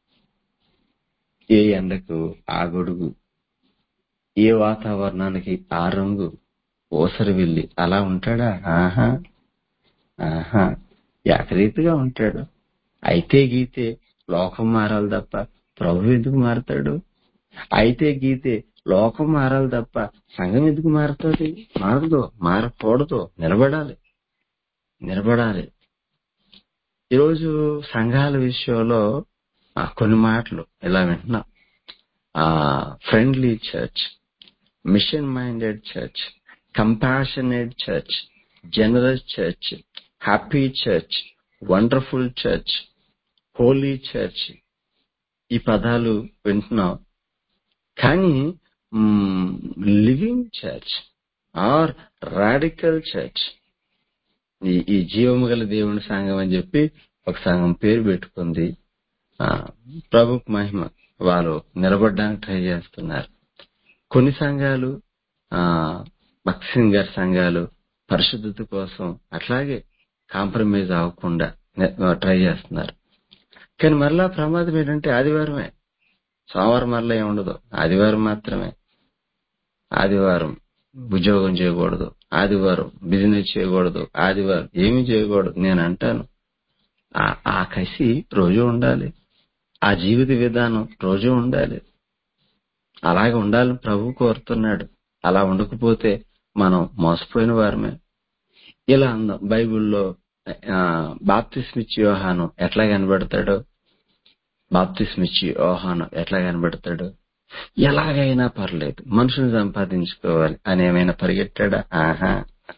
ఏ ఎండకు ఆ గొడుగు ఏ వాతావరణానికి ఆ రంగు ఓసరి వెళ్ళి అలా ఉంటాడా ఆహా ఆహా ఏకరీతిగా ఉంటాడు అయితే గీతే లోకం మారాలి తప్ప ప్రభు ఎందుకు మారతాడు అయితే గీతే లోకం మారాలి తప్ప సంఘం ఎందుకు మారుతుంది మారదు మారకూడదు నిలబడాలి నిలబడాలి ఈరోజు సంఘాల విషయంలో ఆ, కొన్ని మాటలు ఇలా వింటున్నాం ఆ friendly church mission minded church compassionate church generous church happy church wonderful church holy church ఈ పదాలు వింటున్నాం కానీ living church or radical church ఈ ఈ జీవము గల దేవుని సంఘం అని చెప్పి ఒక సంఘం పేరు పెట్టుకుంది ఆ, ప్రభుకు మహిమ వారు నిలబడడానికి ట్రై చేస్తున్నారు కొన్ని సంఘాలు ఆ భక్సింగ్ గారి సంఘాలు పరిశుద్ధత కోసం అట్లాగే కాంప్రమైజ్ అవ్వకుండా ట్రై చేస్తున్నారు కానీ మరలా ప్రమాదం ఏంటంటే ఆదివారమే సోమవారం మరలా ఏముండదు ఆదివారం మాత్రమే ఆదివారం ఉద్యోగం చేయకూడదు ఆదివారం బిజినెస్ చేయకూడదు ఆదివారం ఏమీ చేయకూడదు నేను అంటాను ఆ- ఆ కసి రోజు ఉండాలి ఆ జీవిత విధానం రోజు ఉండాలి అలాగే ఉండాలని ప్రభు కోరుతున్నాడు అలా ఉండకపోతే మనం మోసపోయిన వారమే ఇలా అందాం బైబిల్లో బాప్తిస్మిచ్చి యోహాను ఎట్లా కనబడతాడు బాప్తిస్మిచ్చి యోహాను ఎట్లా కనబడతాడు ఎలాగైనా పర్లేదు మనుషుని సంపాదించుకోవాలి అని ఏమైనా పరిగెట్టాడా ఆహా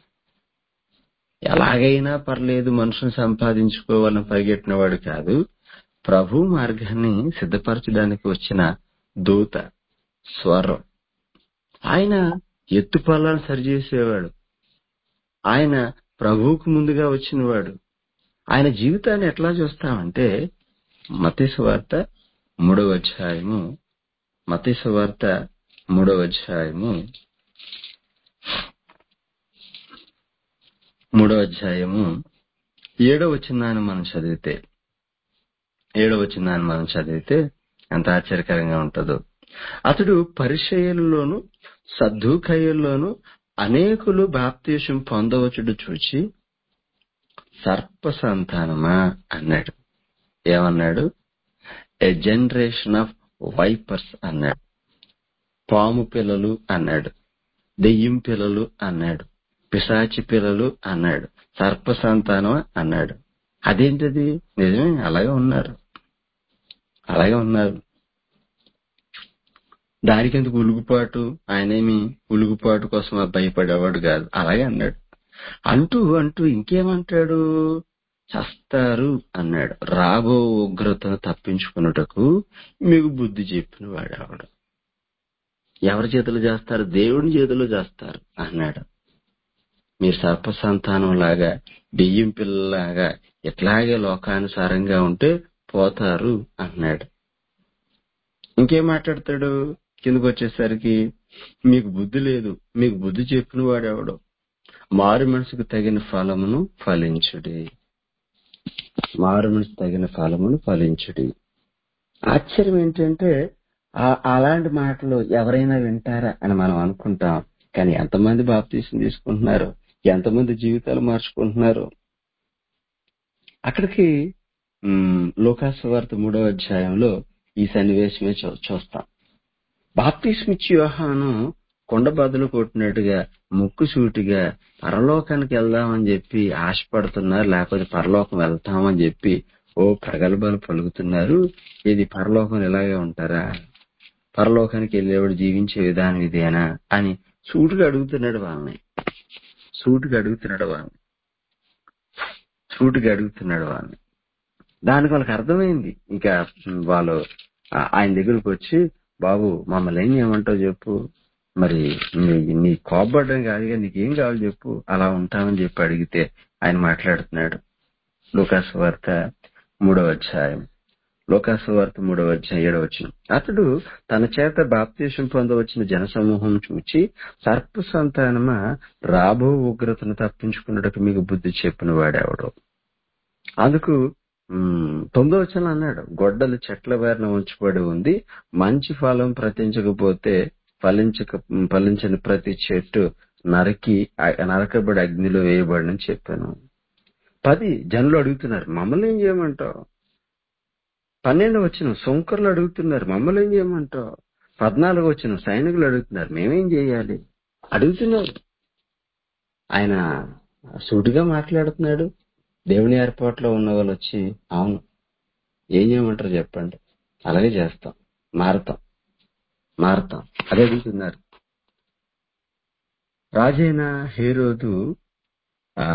ఎలాగైనా పర్లేదు మనుషుని సంపాదించుకోవాలని పరిగెట్టిన వాడు కాదు ప్రభు మార్గాన్ని సిద్ధపరచడానికి వచ్చిన దూత స్వరం ఆయన ఎత్తు పల్లాలు సరిచేసేవాడు ఆయన ప్రభువుకు ముందుగా వచ్చినవాడు ఆయన జీవితాన్ని ఎట్లా చూస్తామంటే మతీసు వార్త మూడవ అధ్యాయము మతీసు వార్త మూడవ అధ్యాయము మూడవ అధ్యాయము ఏడవ వచనాన్ని మనం చదివితే ఏడవ వచనాన్ని మనం చదివితే ఎంత ఆశ్చర్యకరంగా ఉంటుందో అతడు పరిచయలలోను సద్దుకయ్యల్లోను అనేకులు బాప్తీసం పొందవచ్చుడు చూచి సర్ప సంతానమా అన్నాడు ఏమన్నాడు ఏ జనరేషన్ ఆఫ్ వైపర్స్ అన్నాడు పాము పిల్లలు అన్నాడు దెయ్యం పిల్లలు అన్నాడు పిశాచి పిల్లలు అన్నాడు సర్ప సంతానం అన్నాడు అదేంటది నిజమే అలాగే ఉన్నారు అలాగే ఉన్నారు దానికి ఎందుకు ఉలుగుపాటు ఆయనేమి ఉలుగుపాటు కోసం భయపడేవాడు కాదు అలాగే అన్నాడు అంటూ అంటూ ఇంకేమంటాడు చస్తారు అన్నాడు రాబో ఉగ్రతను తప్పించుకున్నటకు మీకు బుద్ధి చెప్పిన వాడు ఆవిడ ఎవరి చేతులు చేస్తారు దేవుని చేతులు చేస్తారు అన్నాడు మీరు సర్ప సంతానం లాగా బియ్యం పిల్లలాగా ఎట్లాగే లోకానుసారంగా ఉంటే పోతారు అన్నాడు ఇంకేం మాట్లాడతాడు కిందకు వచ్చేసరికి మీకు బుద్ధి లేదు మీకు బుద్ధి చెప్పిన వాడెవడు మారు మనసుకు తగిన ఫలమును ఫలించుడి మారు మనసు తగిన ఫలమును ఫలించుడి ఆశ్చర్యం ఏంటంటే ఆ- అలాంటి మాటలు ఎవరైనా వింటారా అని మనం అనుకుంటాం కానీ ఎంతమంది బాప్తీసం తీసుకుంటున్నారు ఎంతమంది జీవితాలు మార్చుకుంటున్నారు అక్కడికి ఉమ్, లోకాసు వార్త మూడవ అధ్యాయంలో ఈ సన్నివేశమే చూ- చూస్తాం బాప్తిస్మిచ్చి యోహాను కొండ బదులు కొట్టినట్టుగా ముక్కు సూటిగా పరలోకానికి వెళ్దామని చెప్పి ఆశపడుతున్నారు లేకపోతే పరలోకం వెళ్తామని చెప్పి ఓ ప్రగల్భాలు పలుకుతున్నారు ఇది పరలోకం ఇలాగే ఉంటారా పరలోకానికి వెళ్ళేవాడు జీవించే విధానం ఇదేనా అని సూటిగా అడుగుతున్నాడు వాళ్ళని సూటిగా అడుగుతున్నాడు వాళ్ళని సూటిగా అడుగుతున్నాడు వాళ్ళని దానికి వాళ్ళకి అర్థమైంది ఇంకా వాళ్ళు ఆ- ఆయన దగ్గరకు వచ్చి బాబు మమ్మల్ని ఏం చేయమంటావు చెప్పు మరి నీ నీ కోపడ్డం కాదుగా నీకేం కావాలి చెప్పు అలా ఉంటామని చెప్పి అడిగితే ఆయన మాట్లాడుతున్నాడు లోకాసు వార్త మూడవ అధ్యాయం లోకాసు వార్త మూడవ అధ్యాయం ఏడవ వచ్చిన అతడు తన చేత బాప్తీసం పొందవచ్చిన జనసమూహం చూచి సర్ప సంతానమా రాబో ఉగ్రతను తప్పించుకున్నట్టుకు మీకు బుద్ధి చెప్పిన వాడెవడు అందుకు ఉమ్, తొమ్మిదో వచనం అన్నాడు గొడ్డలు చెట్ల బారిన ఉంచబడి ఉంది మంచి ఫలం ప్రతించకపోతే ఫలించక ఫలించని ప్రతి చెట్టు నరికి ఆ- నరకబడి అగ్నిలో వేయబడని చెప్పాను పది జనులు అడుగుతున్నారు మమ్మల్ని ఏం చేయమంటావు పన్నెండు వచ్చిన సుంకర్లు అడుగుతున్నారు మమ్మల్ని ఏం చేయమంటావు పద్నాలుగు వచ్చిన సైనికులు అడుగుతున్నారు మేమేం చేయాలి అడుగుతున్నారు ఆయన సూటిగా మాట్లాడుతున్నాడు దేవుని ఏర్పాట్లో ఉన్న వాళ్ళు వచ్చి అవును ఏం చేయమంటారు చెప్పండి అలాగే చేస్తాం మారుతాం మారుతాం అదే అడుగుతున్నారు రాజైన హీరోదు ఆ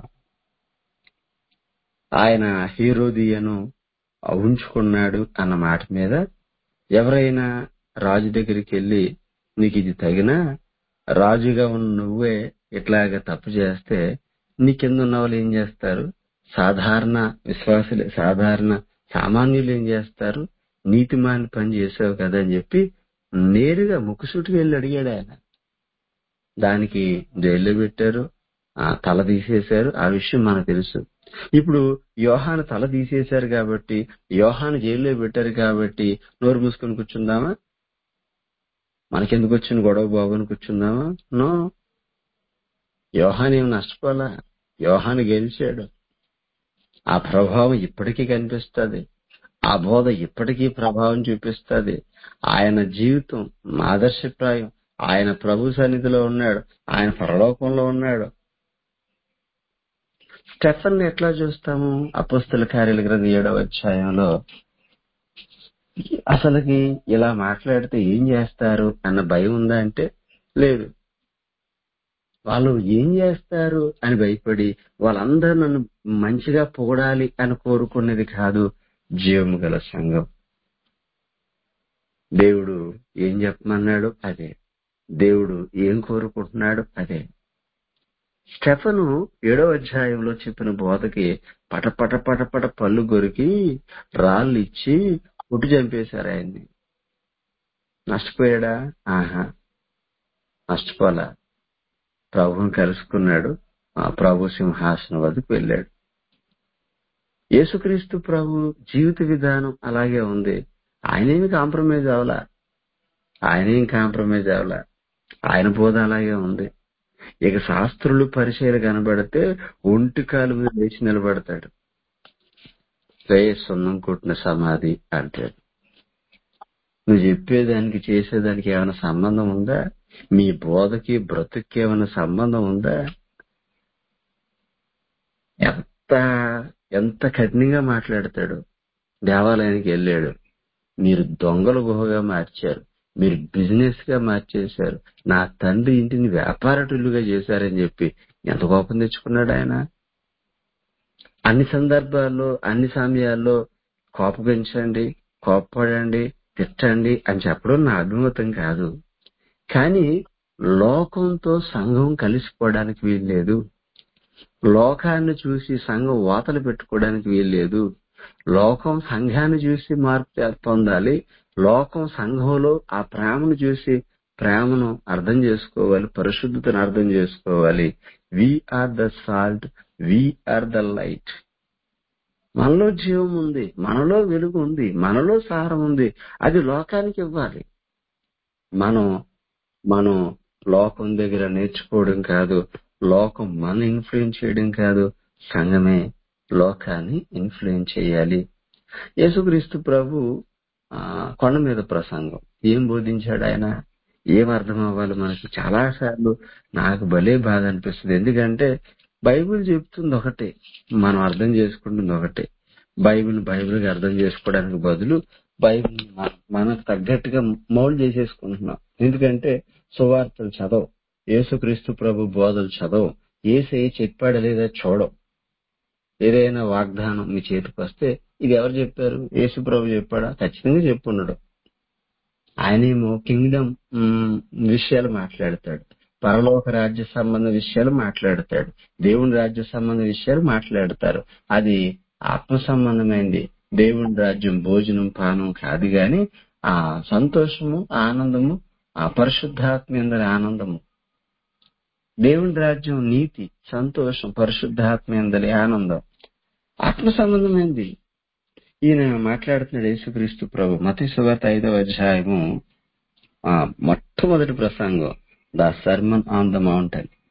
ఆయన హీరోదియను ఉంచుకున్నాడు అన్న మాట మీద ఎవరైనా రాజు దగ్గరికి వెళ్ళి నీకు ఇది తగినా రాజుగా ఉన్న నువ్వే ఇట్లాగ తప్పు చేస్తే నీ కింద ఉన్న వాళ్ళు ఏం చేస్తారు సాధారణ విశ్వాసులు సాధారణ సామాన్యులు ఏం చేస్తారు నీతిమాని పని చేసావు కదా అని చెప్పి నేరుగా ముక్కుసూటికి వెళ్ళి అడిగాడు ఆయన దానికి జైల్లో పెట్టారు ఆ తల తీసేశారు ఆ విషయం మనకు తెలుసు ఇప్పుడు యోహాను తల తీసేశారు కాబట్టి యోహాను జైల్లో పెట్టారు కాబట్టి నోరు మూసుకొని కూర్చుందామా మనకెందుకు వచ్చిన గొడవ బాబుని కూర్చుందామా నో యోహాన్ ఏం నష్టపోలా యోహాను గెలిచాడు ఆ ప్రభావం ఇప్పటికీ కనిపిస్తుంది ఆ బోధ ఇప్పటికీ ప్రభావం చూపిస్తుంది ఆయన జీవితం ఆదర్శప్రాయం ఆయన ప్రభు సన్నిధిలో ఉన్నాడు ఆయన పరలోకంలో ఉన్నాడు స్టెఫన్ ఎట్లా చూస్తాము అపస్తుల కార్యాల గ్రంథం ఏడవ అధ్యాయంలో అసలుకి ఇలా మాట్లాడితే ఏం చేస్తారు అన్న భయం ఉందా అంటే లేదు వాళ్ళు ఏం చేస్తారు అని భయపడి వాళ్ళందరూ నన్ను మంచిగా పొగడాలి అని కోరుకునేది కాదు జీవము గల సంఘం దేవుడు ఏం చెప్పమన్నాడు అదే దేవుడు ఏం కోరుకుంటున్నాడు అదే స్టెఫను ఏడో అధ్యాయంలో చెప్పిన బోధకి పట పట పట పట పళ్ళు కొరికి రాళ్ళు ఇచ్చి పుట్టు చంపేశారు ఆయన్ని నష్టపోయాడా ఆహా నష్టపోలా ప్రభువుని కలుసుకున్నాడు ఆ ప్రభు సింహాసనం వద్దకు వెళ్ళాడు యేసుక్రీస్తు ప్రభు జీవిత విధానం అలాగే ఉంది ఆయనేమి కాంప్రమైజ్ అవలా ఆయనేం కాంప్రమైజ్ అవలా ఆయన బోధ అలాగే ఉంది ఇక శాస్త్రులు పరిచయాలు కనబడితే ఒంటి కాలు మీద లేచి నిలబడతాడు రే సున్నం కొట్టిన సమాధి అంటాడు నువ్వు చెప్పేదానికి చేసేదానికి ఏమైనా సంబంధం ఉందా మీ బోధకి బ్రతుక్కి ఏమైనా సంబంధం ఉందా ఎంత ఎంత కఠినంగా మాట్లాడతాడు దేవాలయానికి వెళ్ళాడు మీరు దొంగల గుహగా మార్చారు మీరు బిజినెస్ గా మార్చేశారు నా తండ్రి ఇంటిని వ్యాపారటులుగా చేశారని చెప్పి ఎంత కోపం తెచ్చుకున్నాడు ఆయన అన్ని సందర్భాల్లో అన్ని సమయాల్లో కోపగించండి కోపపడండి తిట్టండి అని చెప్పడం నా అభిమతం కాదు కానీ లోకంతో సంఘం కలిసిపోవడానికి వీల్లేదు లోకాన్ని చూసి సంఘం వాతలు పెట్టుకోవడానికి వీల్లేదు లోకం సంఘాన్ని చూసి మార్పు పొందాలి లోకం సంఘంలో ఆ ప్రేమను చూసి ప్రేమను అర్థం చేసుకోవాలి పరిశుద్ధతను అర్థం చేసుకోవాలి are the salt are the light మనలో జీవం ఉంది మనలో వెలుగు ఉంది మనలో సారం ఉంది అది లోకానికి ఇవ్వాలి మనం మనం లోకం దగ్గర నేర్చుకోవడం కాదు లోకం మన ఇన్ఫ్లుయెన్స్ చేయడం కాదు సంఘమే లోకాన్ని ఇన్ఫ్లుయెన్స్ చేయాలి యేసుక్రీస్తు ప్రభు ఆ కొండ మీద ప్రసంగం ఏం బోధించాడు ఆయన ఏం అర్థం అవ్వాలి మనకి చాలా సార్లు నాకు భలే బాధ అనిపిస్తుంది ఎందుకంటే బైబిల్ చెప్తుంది ఒకటే మనం అర్థం చేసుకుంటుంది ఒకటే బైబిల్ బైబిల్ గా అర్థం చేసుకోవడానికి బదులు బైబిల్ మనకు తగ్గట్టుగా మౌల్డ్ చేసేసుకుంటున్నాం ఎందుకంటే సువార్తలు చదవం యేసుక్రీస్తు ప్రభు బోధలు చదవం ఏసే చెప్పాడా లేదా చూడం ఏదైనా వాగ్దానం మీ చేతికి వస్తే ఇది ఎవరు చెప్పారు యేసు ప్రభు చెప్పాడా ఖచ్చితంగా చెప్పున్నాడు ఆయనేమో కింగ్డమ్ విషయాలు మాట్లాడతాడు పరలోక రాజ్య సంబంధ విషయాలు మాట్లాడతాడు దేవుని రాజ్య సంబంధ విషయాలు మాట్లాడతారు అది ఆత్మ సంబంధమైంది దేవుని రాజ్యం భోజనం పానం కాదు గాని ఆ సంతోషము ఆనందము ఆ పరిశుద్ధాత్మ ఎందరి ఆనందము దేవుని రాజ్యం నీతి సంతోషం పరిశుద్ధాత్మ ఎందరి ఆనందం ఆత్మ సంబంధమైంది ఈయన మాట్లాడుతున్నాడు యేసుక్రీస్తు ప్రభు మతి సువార్త ఐదవ అధ్యాయము ఆ మొట్టమొదటి ప్రసంగం the sermon on the mountain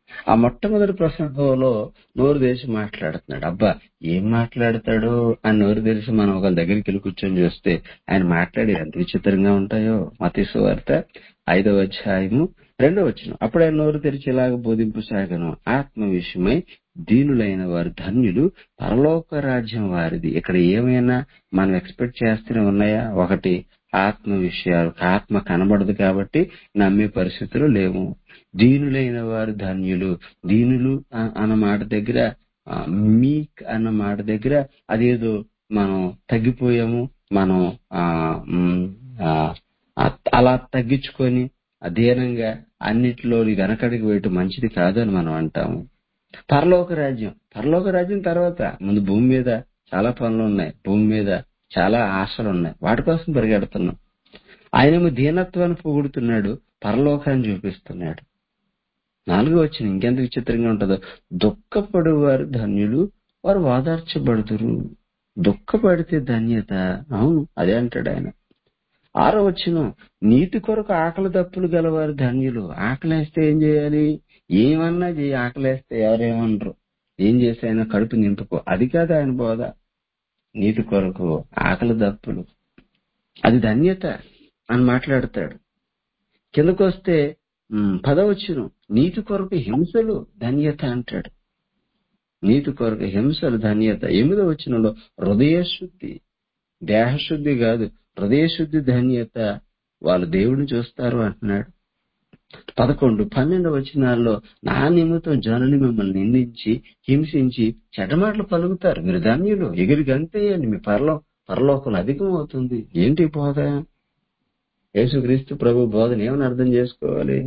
ఆ మొట్టమొదటి ప్రసంగంలో నోరు తెరిచి మాట్లాడుతున్నాడు అబ్బా ఏం మాట్లాడతాడో అని నోరు తెరిచి మనం ఒక దగ్గరికి వెళ్ళి కూర్చొని చూస్తే ఆయన మాట్లాడి ఎంత విచిత్రంగా ఉంటాయో మతీసు వార్త ఐదవ అధ్యాయము రెండవ వచ్చిన అప్పుడు ఆయన నోరు తెరిచి ఇలాగ బోధింపు సాగను ఆత్మ విషయమై దీనులైన వారు ధన్యులు పరలోక రాజ్యం వారిది ఇక్కడ ఏమైనా మనం ఎక్స్పెక్ట్ చేస్తూనే ఉన్నాయా ఒకటి ఆత్మ విషయాలు ఆత్మ కనబడదు కాబట్టి నమ్మే పరిస్థితులు లేవు దీనులైన వారు ధన్యులు దీనులు అ- అన్న మాట దగ్గర మీక్ అన్న మాట దగ్గర అదేదో మనం తగ్గిపోయాము మనం ఆ, మ్, ఆ, ఆ, అలా తగ్గించుకొని అధీనంగా అన్నిటిలో వెనకడికి వేయటం మంచిది కాదు అని మనం అంటాము పరలోక రాజ్యం పరలోక రాజ్యం తర్వాత ముందు భూమి మీద చాలా పనులు ఉన్నాయి భూమి మీద చాలా ఆశలు ఉన్నాయి వాటి కోసం పరిగెడుతున్నాం ఆయనేమో దీనత్వాన్ని పొగుడుతున్నాడు పరలోకాన్ని చూపిస్తున్నాడు నాలుగో వచ్చిన ఇంకెంత విచిత్రంగా ఉంటుందో దుఃఖపడు వారు ధన్యులు వారు ఓదార్చబడుతురు దుఃఖపడితే ధన్యత అవును అదే అంటాడు ఆయన ఆరో వచ్చిన నీతి కొరకు ఆకలి తప్పులు గలవారు ధన్యులు ఆకలేస్తే ఏం చేయాలి ఏమన్నా చేయి ఆకలేస్తే ఎవరేమనరు ఏం చేస్తే ఆయన కడుపు నింపుకో అది కాదు ఆయన బోధ నీతి కొరకు ఆకలి దప్పులు అది ధన్యత అని మాట్లాడతాడు కిందకు వస్తే పదవచ్చును నీతి కొరకు హింసలు ధన్యత అంటాడు నీతి కొరకు హింసలు ధన్యత ఎనిమిదో వచ్చినలో హృదయశుద్ధి దేహశుద్ధి కాదు హృదయశుద్ధి ధన్యత వాళ్ళు దేవుడిని చూస్తారు అంటున్నాడు పదకొండు పన్నెండు వచనాల్లో నా నిమిత్తం జనులు మిమ్మల్ని నిందించి హింసించి చెడ్డమాటలు పలుకుతారు మీరు ధన్యులు ఎగిరి గంతేయండి మీ పరలో పరలోకం అధికం అవుతుంది ఏంటి బోధ యేసుక్రీస్తు ప్రభు బోధన ఏమని అర్థం చేసుకోవాలి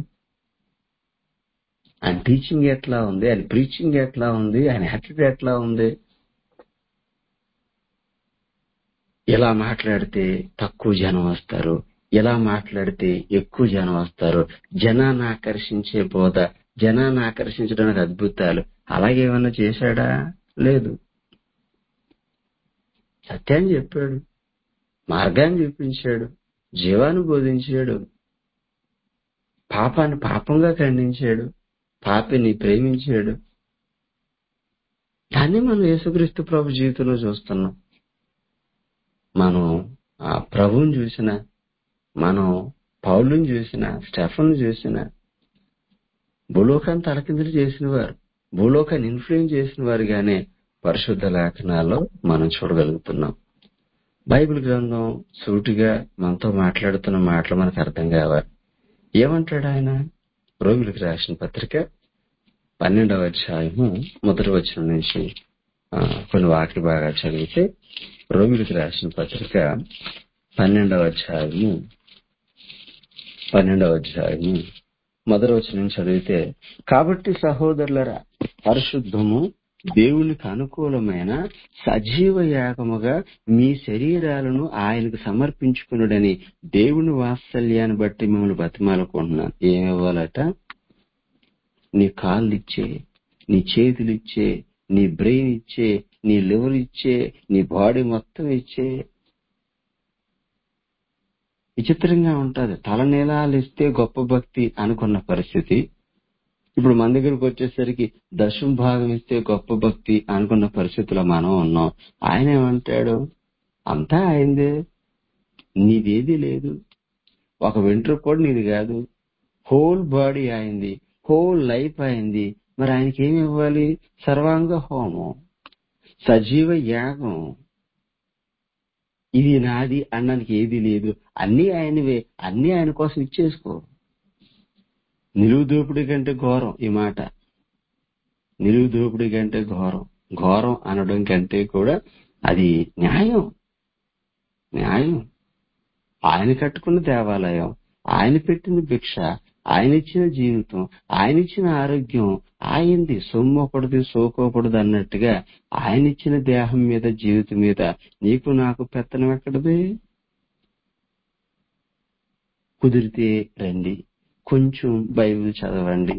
ఆయన టీచింగ్ ఎట్లా ఉంది ఆయన ప్రీచింగ్ ఎట్లా ఉంది ఆయన యాటిట్యూడ్ ఎట్లా ఉంది ఇలా మాట్లాడితే తక్కువ జనం వస్తారు ఇలా మాట్లాడితే ఎక్కువ జనం వస్తారు జనాన్ని ఆకర్షించే బోధ జనాన్ని ఆకర్షించడానికి అద్భుతాలు అలాగేమన్నా చేశాడా లేదు సత్యాన్ని చెప్పాడు మార్గాన్ని చూపించాడు జీవాన్ని బోధించాడు పాపాన్ని పాపంగా ఖండించాడు పాపిని ప్రేమించాడు దాన్ని మనం యేసుక్రీస్తు ప్రభు జీవితంలో చూస్తున్నాం మనం ఆ ప్రభువుని చూసిన మనం పౌలుని చూసిన స్టెఫన్ చూసిన భూలోకాన్ని తలకిందులు చేసిన వారు భూలోకాన్ని ఇన్ఫ్లుయెన్స్ చేసిన వారుగానే పరిశుద్ధ లేఖనాల్లో మనం చూడగలుగుతున్నాం బైబిల్ గ్రంథం సూటిగా మనతో మాట్లాడుతున్న మాటలు మనకు అర్థం కావాలి ఏమంటాడు ఆయన రోమిలకు రాసిన పత్రిక పన్నెండవ అధ్యాయము మొదటి వచనం నుంచి ఆ, కొన్ని వాక్య బాగా చదివితే రోమిలకు రాసిన పత్రిక పన్నెండవ అధ్యాయము పన్నెండవ అధ్యాయము మొదటి వచనం చదివితే కాబట్టి సహోదరులరా పరిశుద్ధము దేవునికి అనుకూలమైన సజీవ యాగముగా మీ శరీరాలను ఆయనకు సమర్పించుకునుడని దేవుని వాత్సల్యాన్ని బట్టి మిమ్మల్ని బతిమాలకుంటున్నాను ఏమివ్వాలట నీ కాళ్ళు ఇచ్చే నీ చేతులు ఇచ్చే నీ బ్రెయిన్ ఇచ్చే నీ లివర్ ఇచ్చే నీ బాడీ మొత్తం ఇచ్చే విచిత్రంగా ఉంటది తలనీలాలు ఇస్తే గొప్ప భక్తి అనుకున్న పరిస్థితి ఇప్పుడు మన దగ్గరకు వచ్చేసరికి దశం భాగం ఇస్తే గొప్ప భక్తి అనుకున్న పరిస్థితిలో మనం ఉన్నాం ఆయన ఏమంటాడు అంతా ఆయనదే నీదేది లేదు ఒక వెంట్రుక కూడా నీది కాదు హోల్ బాడీ అయింది హోల్ లైఫ్ అయింది మరి ఆయనకి ఏమి ఇవ్వాలి సర్వాంగ హోమం సజీవ యాగం ఇది నాది అన్నానికి ఏది లేదు అన్ని ఆయనవే అన్ని ఆయన కోసం ఇచ్చేసుకో నిలువు దోపిడీ కంటే ఘోరం ఈ మాట నిలువు దోపిడీ కంటే ఘోరం ఘోరం అనడం కంటే కూడా అది న్యాయం న్యాయం ఆయన కట్టుకున్న దేవాలయం ఆయన పెట్టిన భిక్ష ఆయన ఇచ్చిన జీవితం ఆయన ఇచ్చిన ఆరోగ్యం ఆయనది సొమ్మొకటిది సోకోకూడదు అన్నట్టుగా ఆయన ఇచ్చిన దేహం మీద జీవితం మీద నీకు నాకు పెత్తనం ఎక్కడది కుదిరితే రండి కొంచెం బైబిల్ చదవండి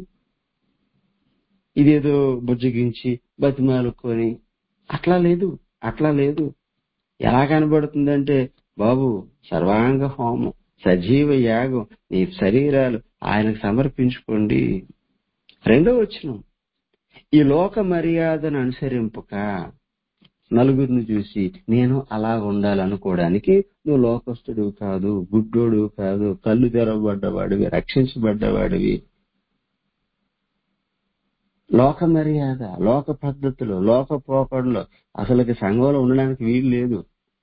ఇదేదో బుజ్జగించి బతిమాలుకొని అట్లా లేదు అట్లా లేదు ఎలా కనబడుతుందంటే బాబు సర్వాంగ హోమం సజీవ యాగం నీ శరీరాలు ఆయనకు సమర్పించుకోండి రెండో వచనం ఈ లోక మర్యాదను అనుసరింపక నలుగురిని చూసి నేను అలా ఉండాలనుకోవడానికి నువ్వు లోకస్తుడు కాదు గుడ్డోడు కాదు కళ్ళు తెరవబడ్డవాడివి రక్షించబడ్డవాడివి లోక మర్యాద లోక పద్ధతులు లోక పోకడలు అసలుకి సంఘంలో ఉండడానికి వీలు లేదు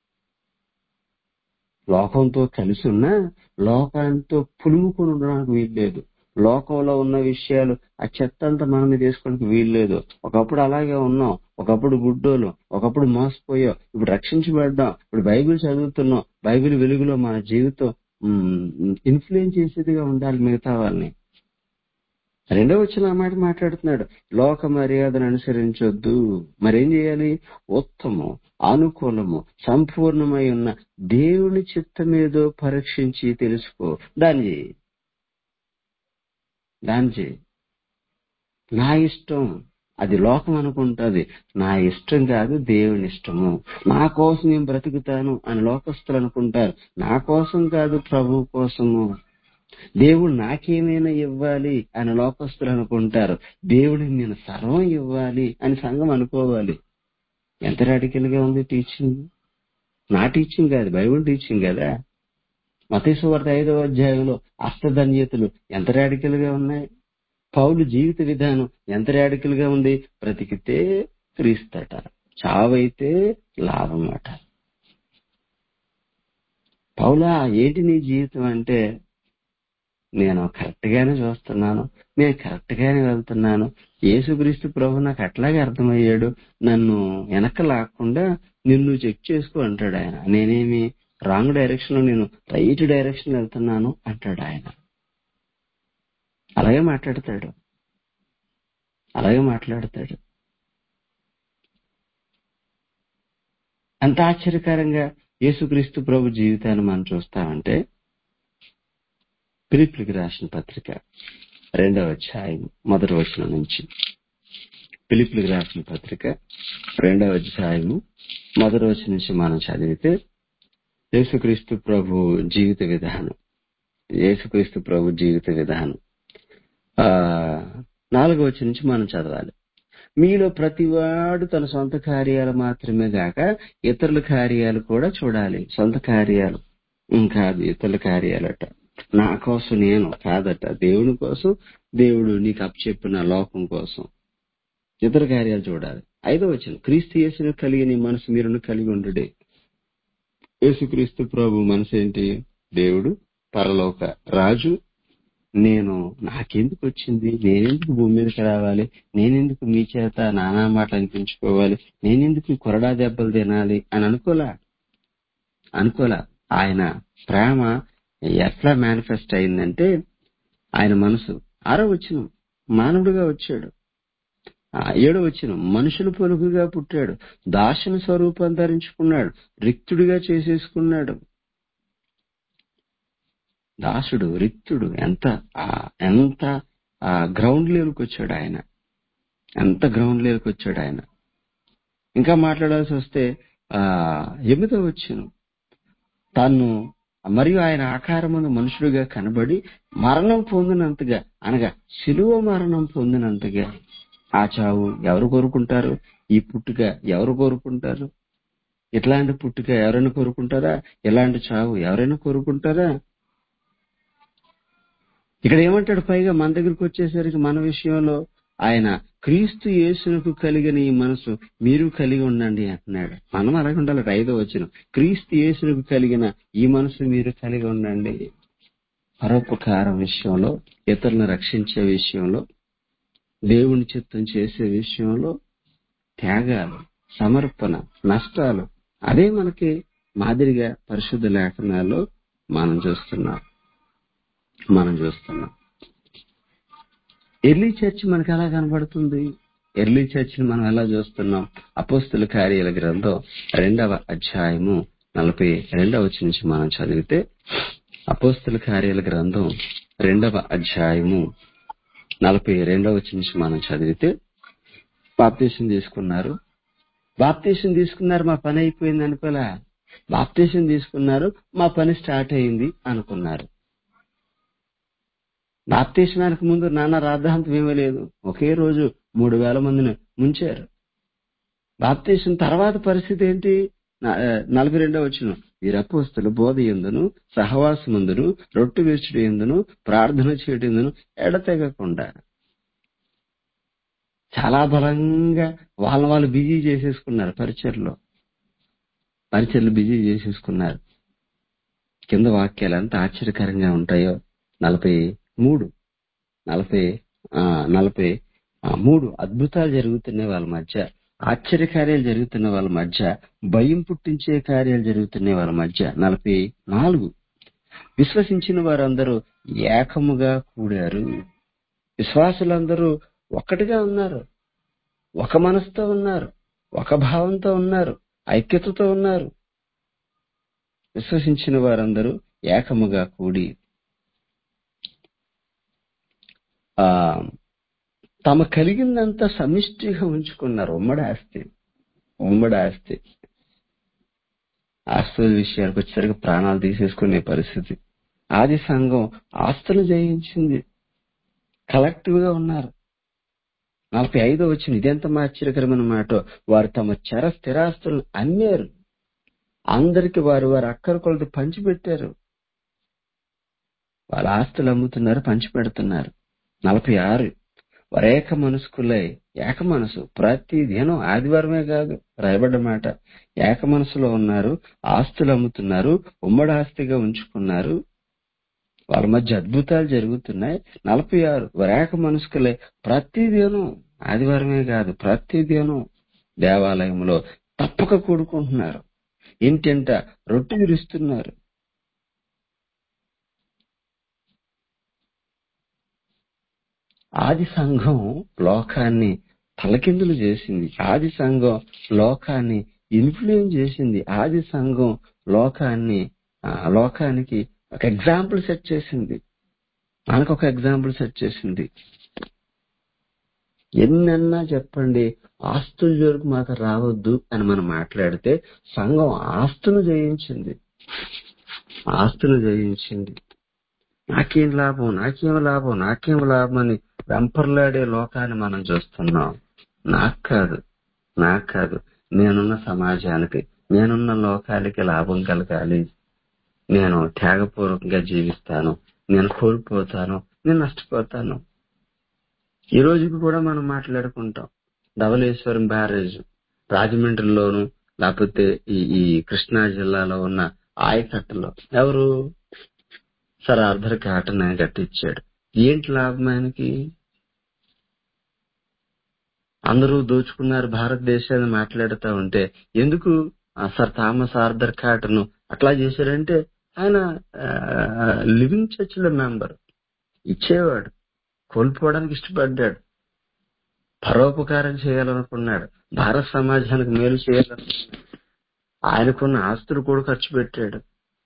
లోకంతో కలిసి ఉన్నా లోకంతో పులుముకొని ఉండడానికి వీలు లేదు లోకంలో ఉన్న విషయాలు ఆ చెత్త అంతా మన మీద వేసుకోవడానికి వీలు లేదు ఒకప్పుడు అలాగే ఉన్నాం ఒకప్పుడు గుడ్డోలు ఒకప్పుడు మోసపోయాం ఇప్పుడు రక్షించబడ్డాం ఇప్పుడు బైబిల్ చదువుతున్నాం బైబిల్ వెలుగులో మన జీవితం ఇన్ఫ్లుయెన్స్ చేసేదిగా ఉండాలి మిగతా వాళ్ళని రెండో వచ్చిన ఆ మాట మాట్లాడుతున్నాడు లోక మర్యాదను అనుసరించొద్దు మరేం చేయాలి ఉత్తమం అనుకూలము సంపూర్ణమై ఉన్న దేవుని చిత్తమేదో పరీక్షించి తెలుసుకో దాన్ని చేయి దాన్ని చేయి నా ఇష్టం అది లోకం అనుకుంటుంది నా ఇష్టం కాదు దేవుని ఇష్టము నా కోసం నేను బ్రతుకుతాను అని లోకస్తులు అనుకుంటారు నా కోసం కాదు ప్రభు కోసము దేవుడు నాకేమైనా ఇవ్వాలి అని లోకస్తులు అనుకుంటారు దేవుడికి నేను సర్వం ఇవ్వాలి అని సంఘం అనుకోవాలి ఎంత రాడికల్ గా ఉంది టీచింగ్ నా టీచింగ్ కాదు బైబుల్ టీచింగ్ కదా మతేశ్వార్త ఐదవ అధ్యాయంలో అష్టధన్యతలు ఎంత రాడికల్ గా ఉన్నాయి పౌలు జీవిత విధానం ఎంత రాడికల్ గా ఉంది బ్రతికితే క్రీస్తట చావైతే లాభం అట పౌలా ఏంటి నీ జీవితం అంటే నేను కరెక్ట్ గానే చూస్తున్నాను నేను కరెక్ట్ గానే వెళ్తున్నాను యేసుక్రీస్తు ప్రభు నాకు అట్లాగే అర్థమయ్యాడు నన్ను వెనక లాక్కుండా నిన్ను చెక్ చేసుకో అంటాడు ఆయన నేనేమి రాంగ్ డైరెక్షన్ లో నేను రైట్ డైరెక్షన్ వెళ్తున్నాను అంటాడు ఆయన అలాగే మాట్లాడతాడు అలాగే మాట్లాడతాడు అంత ఆశ్చర్యకరంగా యేసుక్రీస్తు ప్రభు జీవితాన్ని మనం చూస్తామంటే పిలిపిలికి రాసిన పత్రిక రెండవ అధ్యాయం మొదటి వచనం నుంచి పిలిపిలికి రాసిన పత్రిక రెండవ అధ్యాయము మొదటి వచనం నుంచి మనం చదివితే యేసుక్రీస్తు ప్రభు జీవిత విధానం యేసుక్రీస్తు ప్రభు జీవిత విధానం ఆ నాలుగవ వచనం నుంచి మనం చదవాలి మీలో ప్రతివాడు తన సొంత కార్యాలు మాత్రమే గాక ఇతరుల కార్యాలు కూడా చూడాలి సొంత కార్యాలు కాదు ఇతరుల కార్యాలట నా కోసం నేను కాదట దేవుని కోసం దేవుడు నీకు అప్పచెప్పిన లోకం కోసం ఇతర కార్యాలు చూడాలి ఐదో వచ్చిన క్రీస్తు యేసును కలిగి నీ మనసు మీరును కలిగి ఉండుడే యేసుక్రీస్తు ప్రభు మనసు ఏంటి దేవుడు పరలోక రాజు నేను నాకెందుకు వచ్చింది నేనెందుకు భూమి మీదకి రావాలి నేనెందుకు మీ చేత నానా మాట అనిపించుకోవాలి నేనెందుకు కొరడా దెబ్బలు తినాలి అని అనుకోలా అనుకోలా ఆయన ప్రేమ ఎట్లా మేనిఫెస్ట్ అయిందంటే ఆయన మనసు ఆరో వచ్చిన మానవుడిగా వచ్చాడు ఏడో వచ్చిన మనుషుల పొలుగుగా పుట్టాడు దాసుని స్వరూపం ధరించుకున్నాడు రిక్తుడిగా చేసేసుకున్నాడు దాసుడు రిక్తుడు ఎంత ఎంత గ్రౌండ్ లెవెల్కి వచ్చాడు ఆయన ఎంత గ్రౌండ్ లెవెల్కి వచ్చాడు ఆయన ఇంకా మాట్లాడాల్సి వస్తే ఆ ఎనిమిదో వచ్చును తను మరియు ఆయన ఆకారమును మనుషుడిగా కనబడి మరణం పొందినంతగా అనగా శిలువ మరణం పొందినంతగా ఆ చావు ఎవరు కోరుకుంటారు ఈ పుట్టుక ఎవరు కోరుకుంటారు ఇట్లాంటి పుట్టుక ఎవరైనా కోరుకుంటారా ఇలాంటి చావు ఎవరైనా కోరుకుంటారా ఇక్కడ ఏమంటాడు పైగా మన దగ్గరికి వచ్చేసరికి మన విషయంలో ఆయన క్రీస్తు యేసునకు కలిగిన ఈ మనసు మీరు కలిగి ఉండండి అంటున్నాడు మనం అలాగే ఉండాలి ఐదో వచ్చిన క్రీస్తు యేసునకు కలిగిన ఈ మనసు మీరు కలిగి ఉండండి పరోపకారం విషయంలో ఇతరులను రక్షించే విషయంలో దేవుని చిత్తం చేసే విషయంలో త్యాగాలు సమర్పణ నష్టాలు అదే మనకి మాదిరిగా పరిశుద్ధ లేఖనాల్లో మనం చూస్తున్నాం మనం చూస్తున్నాం ఎర్లీ చర్చ్ మనకు ఎలా కనబడుతుంది ఎర్లీ చర్చిని మనం ఎలా చూస్తున్నాం అపోస్తుల కార్యాల గ్రంథం రెండవ అధ్యాయము నలభై రెండవ నుంచి మనం చదివితే అపోస్తుల కార్యాల గ్రంథం రెండవ అధ్యాయము నలభై రెండవ నుంచి మనం చదివితే బాప్తీసం తీసుకున్నారు బాప్తీసం తీసుకున్నారు మా పని అయిపోయింది అనుకోలే బాప్తీసం తీసుకున్నారు మా పని స్టార్ట్ అయింది అనుకున్నారు బాప్తీస్మానికి ముందు నాన్న రాద్ధాంతం ఏమీ లేదు ఒకే రోజు మూడు వేల మందిని ముంచారు బాప్తీసం తర్వాత పరిస్థితి ఏంటి నా- ఆ, నలభై రెండో వచ్చిన వీరపోస్తులు బోధ ఎందును సహవాసమందును రొట్టు విరుచుడు ఎందును ప్రార్థన చేయడం ఎందును ఎడతెగకుండా చాలా బలంగా వాళ్ళ వాళ్ళు బిజీ చేసేసుకున్నారు పరిచయలో పరిచయలు బిజీ చేసేసుకున్నారు కింద వాక్యాలు ఎంత ఆశ్చర్యకరంగా ఉంటాయో నలభై మూడు నలభై ఆ, నలభై ఆ, మూడు అద్భుతాలు జరుగుతున్నాయి వాళ్ళ మధ్య ఆశ్చర్యకార్యాలు జరుగుతున్న వాళ్ళ మధ్య భయం పుట్టించే కార్యాలు జరుగుతున్నాయి వాళ్ళ మధ్య నలభై నాలుగు విశ్వసించిన వారందరూ ఏకముగా కూడారు విశ్వాసులందరూ ఒక్కటిగా ఉన్నారు ఒక మనసుతో ఉన్నారు ఒక భావంతో ఉన్నారు ఐక్యతతో ఉన్నారు విశ్వసించిన వారందరూ ఏకముగా కూడి ఆ తమ కలిగిందంతా సమిష్టిగా ఉంచుకున్నారు ఉమ్మడి ఆస్తి ఉమ్మడి ఆస్తి ఆస్తుల విషయానికి వచ్చేసరికి ప్రాణాలు తీసేసుకునే పరిస్థితి ఆది సంఘం ఆస్తులు జయించింది కలెక్టివ్ గా ఉన్నారు నలభై ఐదో వచ్చిన ఇదెంత ఆశ్చర్యకరమైన మాట వారు తమ చర స్థిరాస్తులను అమ్మారు అందరికి వారు వారి అక్కర కొలది పంచిపెట్టారు వాళ్ళ ఆస్తులు అమ్ముతున్నారు పంచిపెడుతున్నారు నలభై ఆరు వారు ఏక మనసుకులై ఏక మనసు ప్రతి దినం ఆదివారమే కాదు రాయబడ్డ మాట ఏక మనసులో ఉన్నారు ఆస్తులు అమ్ముతున్నారు ఉమ్మడి ఆస్తిగా ఉంచుకున్నారు వాళ్ళ మధ్య అద్భుతాలు జరుగుతున్నాయి నలభై ఆరు వారు ఏక మనసుకులై ప్రతి దినం ఆదివారమే కాదు ప్రతి దినం దేవాలయంలో తప్పక కూడుకుంటున్నారు ఇంటింట రొట్టె విరుస్తున్నారు ఆది సంఘం లోకాన్ని తలకిందులు చేసింది ఆది సంఘం లోకాన్ని ఇన్ఫ్లుయెన్స్ చేసింది ఆది సంఘం లోకాన్ని ఆ, లోకానికి ఒక ఎగ్జాంపుల్ సెట్ చేసింది మనకు ఒక ఎగ్జాంపుల్ సెట్ చేసింది ఎన్నన్నా చెప్పండి ఆస్తుల జోలికి మాకు రావద్దు అని మనం మాట్లాడితే సంఘం ఆస్తును జయించింది ఆస్తును జయించింది నాకేం లాభం నాకేం లాభం నాకేం లాభం అని వెంపర్లాడే లోకాన్ని మనం చూస్తున్నాం నాకు కాదు నాకు కాదు నేనున్న సమాజానికి నేనున్న లోకానికి లాభం కలగాలి నేను త్యాగపూర్వకంగా జీవిస్తాను నేను కోల్పోతాను నేను నష్టపోతాను ఈ రోజుకి కూడా మనం మాట్లాడుకుంటాం ధవళేశ్వరం బ్యారేజ్ రాజమండ్రిలోను లేకపోతే ఈ ఈ కృష్ణా జిల్లాలో ఉన్న ఆయకట్టలో ఎవరు సరే అర్ధర్ కాటన్ ఆయన కట్టించాడు ఏంటి లాభం ఆయనకి అందరూ దోచుకున్నారు భారతదేశాన్ని మాట్లాడుతూ ఉంటే ఎందుకు ఆ సర్ థామస్ ఆర్థర్ కాటన్ అట్లా చేశాడంటే ఆయన లివింగ్ చర్చ్ లో మెంబర్ ఇచ్చేవాడు కోల్పోవడానికి ఇష్టపడ్డాడు పరోపకారం చేయాలనుకున్నాడు భారత సమాజానికి మేలు చేయాలనుకున్నాడు ఆయనకున్న ఆస్తులు కూడా ఖర్చు పెట్టాడు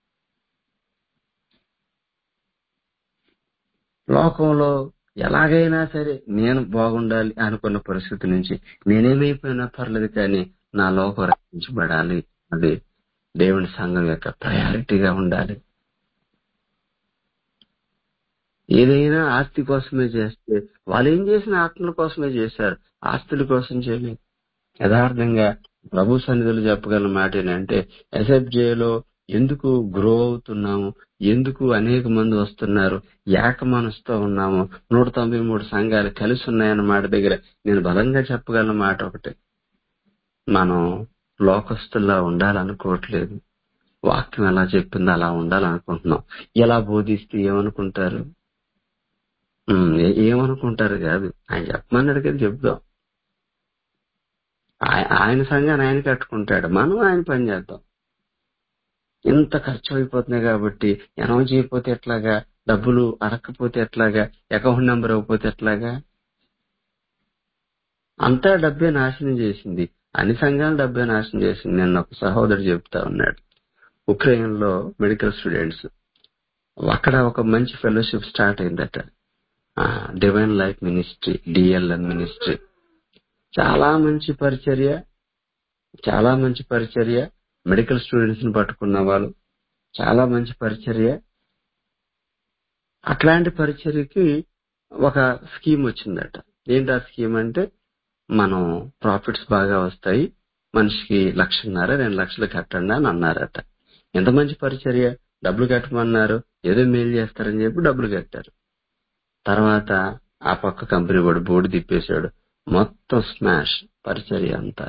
లోకంలో ఎలాగైనా సరే నేను బాగుండాలి అనుకున్న పరిస్థితి నుంచి నేనేమైపోయినా పర్లేదు కానీ నా లోకం రక్షించబడాలి అది దేవుని సంఘం యొక్క ప్రయారిటీగా ఉండాలి ఏదైనా ఆస్తి కోసమే చేస్తే వాళ్ళు ఏం చేసిన ఆత్మల కోసమే చేశారు ఆస్తుల కోసం చేయలేదు యథార్థంగా ప్రభు సన్నిధులు చెప్పగల మాట ఏంటంటే ఎస్ఎఫ్జేలో ఎందుకు గ్రో అవుతున్నాము ఎందుకు అనేక మంది వస్తున్నారు ఏక మనసుతో ఉన్నాము నూట తొంభై మూడు సంఘాలు కలిసి ఉన్నాయన్న మాట దగ్గర నేను బలంగా చెప్పగల మాట ఒకటి మనం లోకస్తుల్లా ఉండాలనుకోవట్లేదు వాక్యం ఎలా చెప్పిందో అలా ఉండాలనుకుంటున్నాం ఎలా బోధిస్తే ఏమనుకుంటారు ఉమ్, ఏ- ఏమనుకుంటారు కాదు ఆయన చెప్పమన్నాడు కదా చెప్దాం ఆయ- ఆయన సంఘాన్ని ఆయన కట్టుకుంటాడు మనం ఆయన పని చేద్దాం ఇంత ఖర్చు అయిపోతున్నాయి కాబట్టి అనౌన్స్ చేయకపోతే ఎట్లాగా డబ్బులు అడగకపోతే ఎట్లాగా అకౌంట్ నెంబర్ ఇవ్వకపోతే ఎట్లాగా అంతా డబ్బే నాశనం చేసింది అన్ని సంఘాలు డబ్బే నాశనం చేసింది నిన్న ఒక సహోదరుడు చెప్తా ఉన్నాడు ఉక్రెయిన్ లో మెడికల్ స్టూడెంట్స్ అక్కడ ఒక మంచి ఫెలోషిప్ స్టార్ట్ అయిందట divine life ministry DLN ministry చాలా మంచి పరిచర్య చాలా మంచి పరిచర్య మెడికల్ స్టూడెంట్స్ ని పట్టుకున్న వాళ్ళు చాలా మంచి పరిచర్య అట్లాంటి పరిచర్యకి ఒక స్కీమ్ వచ్చిందట ఏంటి ఆ స్కీమ్ అంటే మనం ప్రాఫిట్స్ బాగా వస్తాయి మనిషికి లక్షన్నర రెండు లక్షలు కట్టండి అని అన్నారట ఎంత మంచి పరిచర్య డబ్బులు కట్టమన్నారు ఏదో మేలు చేస్తారని చెప్పి డబ్బులు కట్టారు తర్వాత ఆ పక్క కంపెనీ వాడు బోర్డు తిప్పేశాడు మొత్తం స్మాష్ పరిచర్య అంతా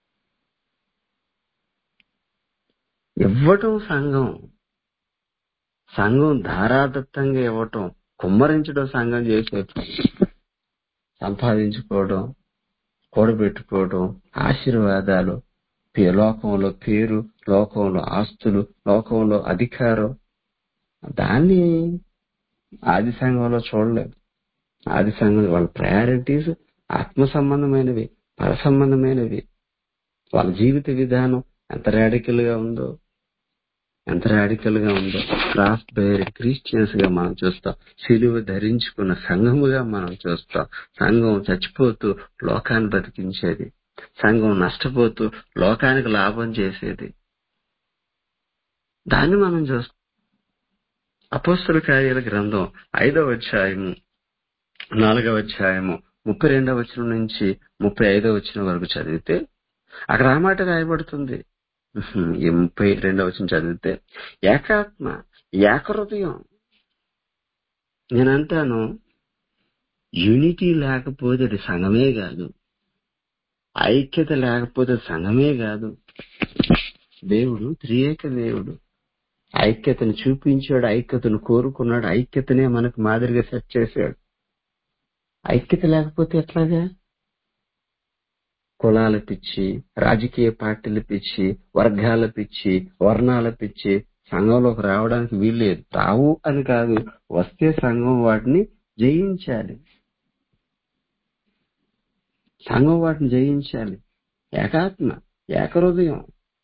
ఇవ్వటం సంఘం సంఘం ధారాదత్తంగా ఇవ్వటం కుమ్మరించడం సంఘం చేసే పని. సంపాదించుకోవడం కూడబెట్టుకోవడం ఆశీర్వాదాలు పే- లోకంలో పేరు లోకంలో ఆస్తులు లోకంలో అధికారం దాన్ని ఆది సంఘంలో చూడలేదు ఆది సంఘం వాళ్ళ ప్రయారిటీస్ ఆత్మ సంబంధమైనవి పర సంబంధమైనవి వాళ్ళ జీవిత విధానం ఎంత రాడికల్ గా ఉందో ఎంత రాడికల్ గా ఉందో క్రాస్ బేర్ క్రిస్టియన్స్ గా మనం చూస్తాం సిలువ ధరించుకున్న సంఘముగా మనం చూస్తాం సంఘం చచ్చిపోతూ లోకాన్ని బతికించేది సంఘం నష్టపోతూ లోకానికి లాభం చేసేది దాన్ని మనం చూస్తాం అపోస్తుల కార్యాల గ్రంథం ఐదవ అధ్యాయము నాలుగవ అధ్యాయము ముప్పై రెండవ వచనం నుంచి ముప్పై ఐదవ వచనం వరకు చదివితే అక్కడ ఆ మాట రాయబడుతుంది ఉహుం, ఈ ముప్పై రెండవ వచనం చదివితే ఏకాత్మ ఏకహృదయం నేనంటాను యూనిటీ లేకపోతే అది సంఘమే కాదు ఐక్యత లేకపోతే అది సంఘమే కాదు దేవుడు త్రియేక దేవుడు ఐక్యతను చూపించాడు ఐక్యతను కోరుకున్నాడు ఐక్యతనే మనకు మాదిరిగా సెట్ చేశాడు ఐక్యత లేకపోతే ఎట్లాగా కులాల పిచ్చి రాజకీయ పార్టీల పిచ్చి వర్గాల పిచ్చి వర్ణాల పిచ్చి సంఘంలోకి రావడానికి వీల్లేదు రావు అని కాదు వస్తే సంఘం వాటిని జయించాలి సంఘం వాటిని జయించాలి ఏకాత్మ ఏకహృదయం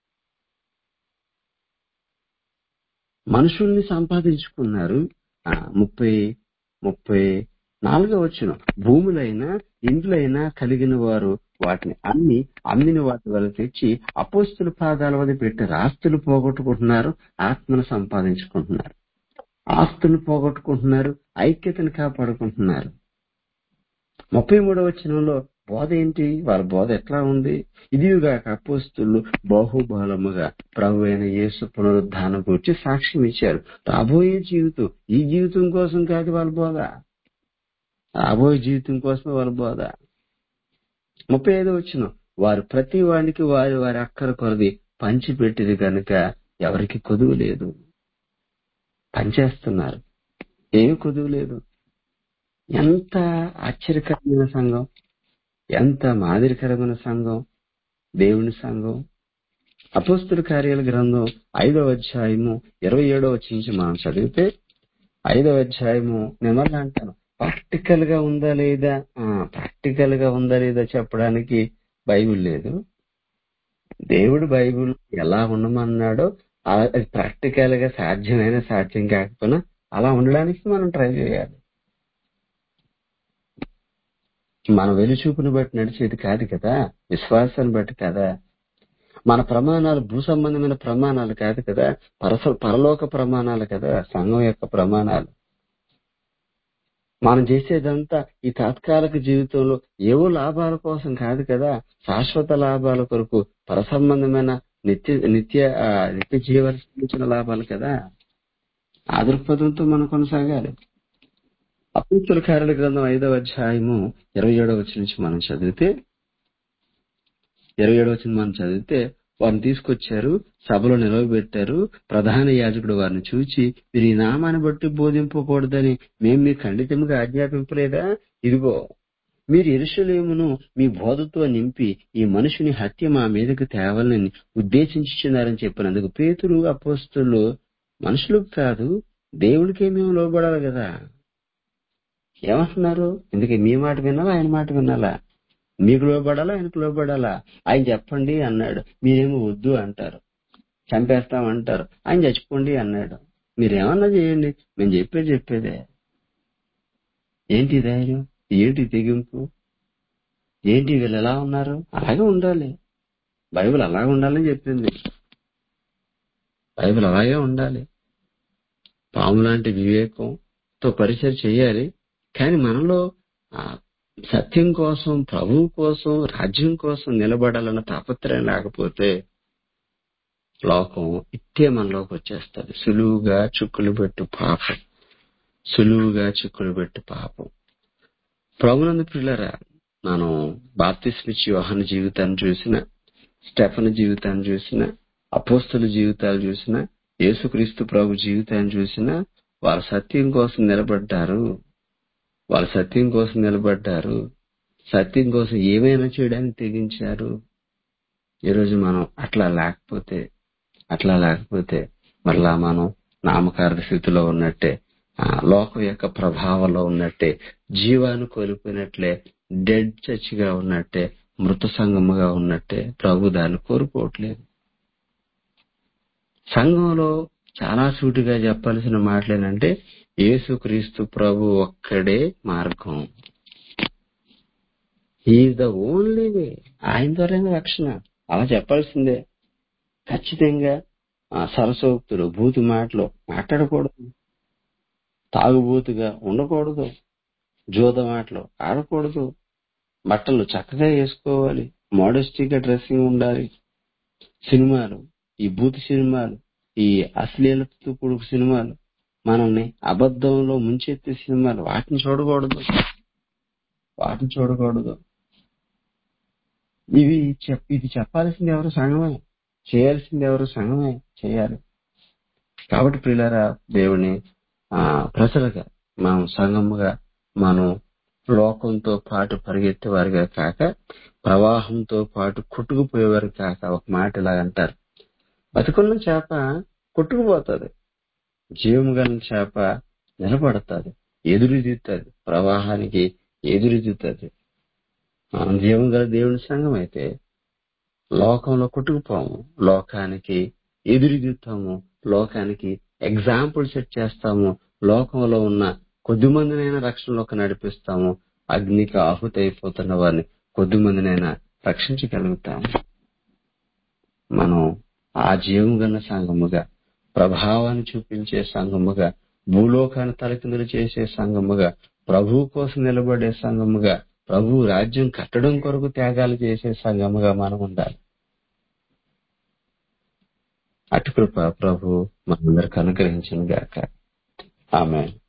మనుషుల్ని సంపాదించుకున్నారు ఆ, ముప్పై ముప్పై నాలుగో వచ్చిన భూములైనా ఇండ్లైనా కలిగిన వారు వాటిని అమ్మి అమ్మిన వాటి వల్ల తెచ్చి అపోస్తుల పాదాల వద్ద పెట్టి ఆస్తులు పోగొట్టుకుంటున్నారు ఆత్మను సంపాదించుకుంటున్నారు ఆస్తులు పోగొట్టుకుంటున్నారు ఐక్యతను కాపాడుకుంటున్నారు ముప్పై మూడవ వచనంలో బోధ ఏంటి వాళ్ళ బోధ ఎట్లా ఉంది ఇదిగాక అపోస్తులు బాహుబలముగా ప్రభు అయిన యేసు పునరుద్ధానం గురించి సాక్ష్యం ఇచ్చారు రాబోయే జీవితం ఈ జీవితం కోసం కాదు వాళ్ళ బోధ రాబోయే జీవితం కోసమే వాళ్ళ బోధ ముప్పై ఐదో వచ్చిన వారు ప్రతి వానికి వారి వారి అక్కర కొలది పంచిపెట్టిది కనుక ఎవరికి కొదువు లేదు పనిచేస్తున్నారు ఏమి కొదువు లేదు ఎంత ఆశ్చర్యకరమైన సంఘం ఎంత మాదిరికరమైన సంఘం దేవుని సంఘం అపోస్తుల కార్యాల గ్రంథం ఐదవ అధ్యాయము ఇరవై ఏడవ నుంచి మనం చదివితే ఐదవ అధ్యాయము నేను మళ్ళీ అంటాను ప్రాక్టికల్ గా ఉందా లేదా ప్రాక్టికల్ గా ఉందా లేదా చెప్పడానికి బైబిల్ లేదు దేవుడు బైబిల్ ఎలా ఉండమన్నాడో ఆ- అది ప్రాక్టికల్ గా సాధ్యమైన సాధ్యం కాకపోయినా అలా ఉండడానికి మనం ట్రై చేయాలి మన వెలుచూపుని బట్టి నడిచేది కాదు కదా విశ్వాసాన్ని బట్టి కదా మన ప్రమాణాలు భూ సంబంధమైన ప్రమాణాలు కాదు కదా పరస పరలోక ప్రమాణాలు కదా సంఘం యొక్క ప్రమాణాలు మనం చేసేదంతా ఈ తాత్కాలిక జీవితంలో ఏవో లాభాల కోసం కాదు కదా శాశ్వత లాభాల కొరకు పరసంబంధమైన నిత్య నిత్య ఆ, నిత్య జీవానికి సంబంధించిన లాభాలు కదా ఆ దృక్పథంతో మనం కొనసాగాలి అపోస్తుల కార్యాల గ్రంథం ఐదవ అధ్యాయము ఇరవై ఏడవ వచ్చి నుంచి మనం చదివితే ఇరవై ఏడవ వచ్చిన మనం చదివితే వారిని తీసుకొచ్చారు సభలో నిలవబెట్టారు ప్రధాన యాజకుడు వారిని చూచి మీరు ఈ నామాన్ని బట్టి బోధింపకూడదని మేము మీకు ఖండితంగా ఆజ్ఞాపింపలేదా ఇదిగో మీరు ఎరుషలేమును మీ బోధతో నింపి ఈ మనుషుని హత్య మా మీదకు తేవాలని ఉద్దేశించుచున్నారని చెప్పినందుకు పేతురు అపోస్తులు మనుషులకు కాదు దేవుడికే మేము లోబడాలి కదా ఏమంటున్నారు ఎందుకే మీ మాట వినాలా ఆయన మాట వినాలా మీకు లోబడాలా ఆయనకు లోబడాలా ఆయన చెప్పండి అన్నాడు మీరేమో వద్దు అంటారు చంపేస్తామంటారు ఆయన చచ్చిపోండి అన్నాడు మీరేమన్నా చేయండి మేము చెప్పేది చెప్పేదే ఏంటి ధైర్యం ఏంటి తెగింపు ఏంటి వీళ్ళు ఎలా ఉన్నారు అలాగే ఉండాలి బైబిల్ అలాగే ఉండాలని చెప్పింది బైబిల్ అలాగే ఉండాలి పాము లాంటి వివేకం తో పరిచయం చేయాలి కానీ మనలో ఆ సత్యం కోసం ప్రభువు కోసం రాజ్యం కోసం నిలబడాలన్న తాపత్రయం లేకపోతే లోకం ఇట్టే మనలోకి వచ్చేస్తుంది సులువుగా చిక్కులు పెట్టు పాపం సులువుగా చిక్కులు పెట్టు పాపం ప్రభునందు పిల్లరా మనం బాప్తిస్మిచ్చి యోహాను జీవితాన్ని చూసిన స్టెఫన్ జీవితాన్ని చూసిన అపోస్తుల జీవితాలు చూసిన యేసుక్రీస్తు ప్రభు జీవితాన్ని చూసిన వాళ్ళ సత్యం కోసం నిలబడ్డారు వాళ్ళ సత్యం కోసం నిలబడ్డారు సత్యం కోసం ఏమైనా చేయడానికి తెగించారు ఈరోజు మనం అట్లా లేకపోతే అట్లా లేకపోతే మరలా మనం నామకారక స్థితిలో ఉన్నట్టే ఆ లోకం యొక్క ప్రభావంలో ఉన్నట్టే జీవాన్ని కోల్పోయినట్లే డెడ్ చచ్చిగా ఉన్నట్టే మృత సంగముగా ఉన్నట్టే ప్రభు దాన్ని కోరుకోవట్లేదు సంఘంలో చాలా సూటిగా చెప్పాల్సిన మాటలేనంటే యేసుక్రీస్తు ప్రభు ఒక్కడే మార్గం ఈజ్ ద ఓన్లీ వే ఆయన ద్వారానే రక్షణ అలా చెప్పాల్సిందే ఖచ్చితంగా ఆ సరసోక్తులు భూతి మాటలు మాట్లాడకూడదు తాగుబోతుగా ఉండకూడదు జోద మాటలు ఆడకూడదు బట్టలు చక్కగా వేసుకోవాలి మోడెస్టీగా డ్రెస్సింగ్ ఉండాలి సినిమాలు ఈ బూత్ సినిమాలు ఈ అశ్లీలతతో కూడుకు సినిమాలు మనల్ని అబద్ధంలో ముంచెత్తే సినిమాలు వాటిని చూడకూడదు వాటిని చూడకూడదు ఇవి చెప్ ఇది చెప్పాల్సింది ఎవరు సంఘమే చేయాల్సింది ఎవరు సంఘమే చేయాలి కాబట్టి ప్రియులారా దేవుని ఆ ప్రజలుగా మనం సంఘముగా మనం లోకంతో పాటు పరిగెత్తే వారిగా కాక ప్రవాహంతో పాటు కొట్టుకుపోయేవారు కాక ఒక మాట ఇలా అంటారు బతుకున్న చేప కొట్టుకుపోతుంది జీవము గల చేప నిలబడుతుంది ఎదురుదిద్దుతుంది ప్రవాహానికి ఎదురుదిద్దుతుంది మనం జీవం గల దేవుని సంఘం అయితే లోకంలో కొట్టుకుపోము లోకానికి ఎదురుదిద్దుతాము లోకానికి ఎగ్జాంపుల్ సెట్ చేస్తాము లోకంలో ఉన్న కొద్ది మందినైనా రక్షణలోకి నడిపిస్తాము అగ్నికి ఆహుతి అయిపోతున్న వారిని కొద్ది మందినైనా రక్షించగలుగుతాము మనం ఆ జీవం గన్న సంఘముగా ప్రభావాన్ని చూపించే సంఘముగా భూలోకాన్ని తలకిందులు చేసే సంఘముగా ప్రభువు కోసం నిలబడే సంఘముగా ప్రభు రాజ్యం కట్టడం కొరకు త్యాగాలు చేసే సంఘముగా మనం ఉండాలి అటు కృప ప్రభు మనందరికి అనుగ్రహించిన గాక ఆమె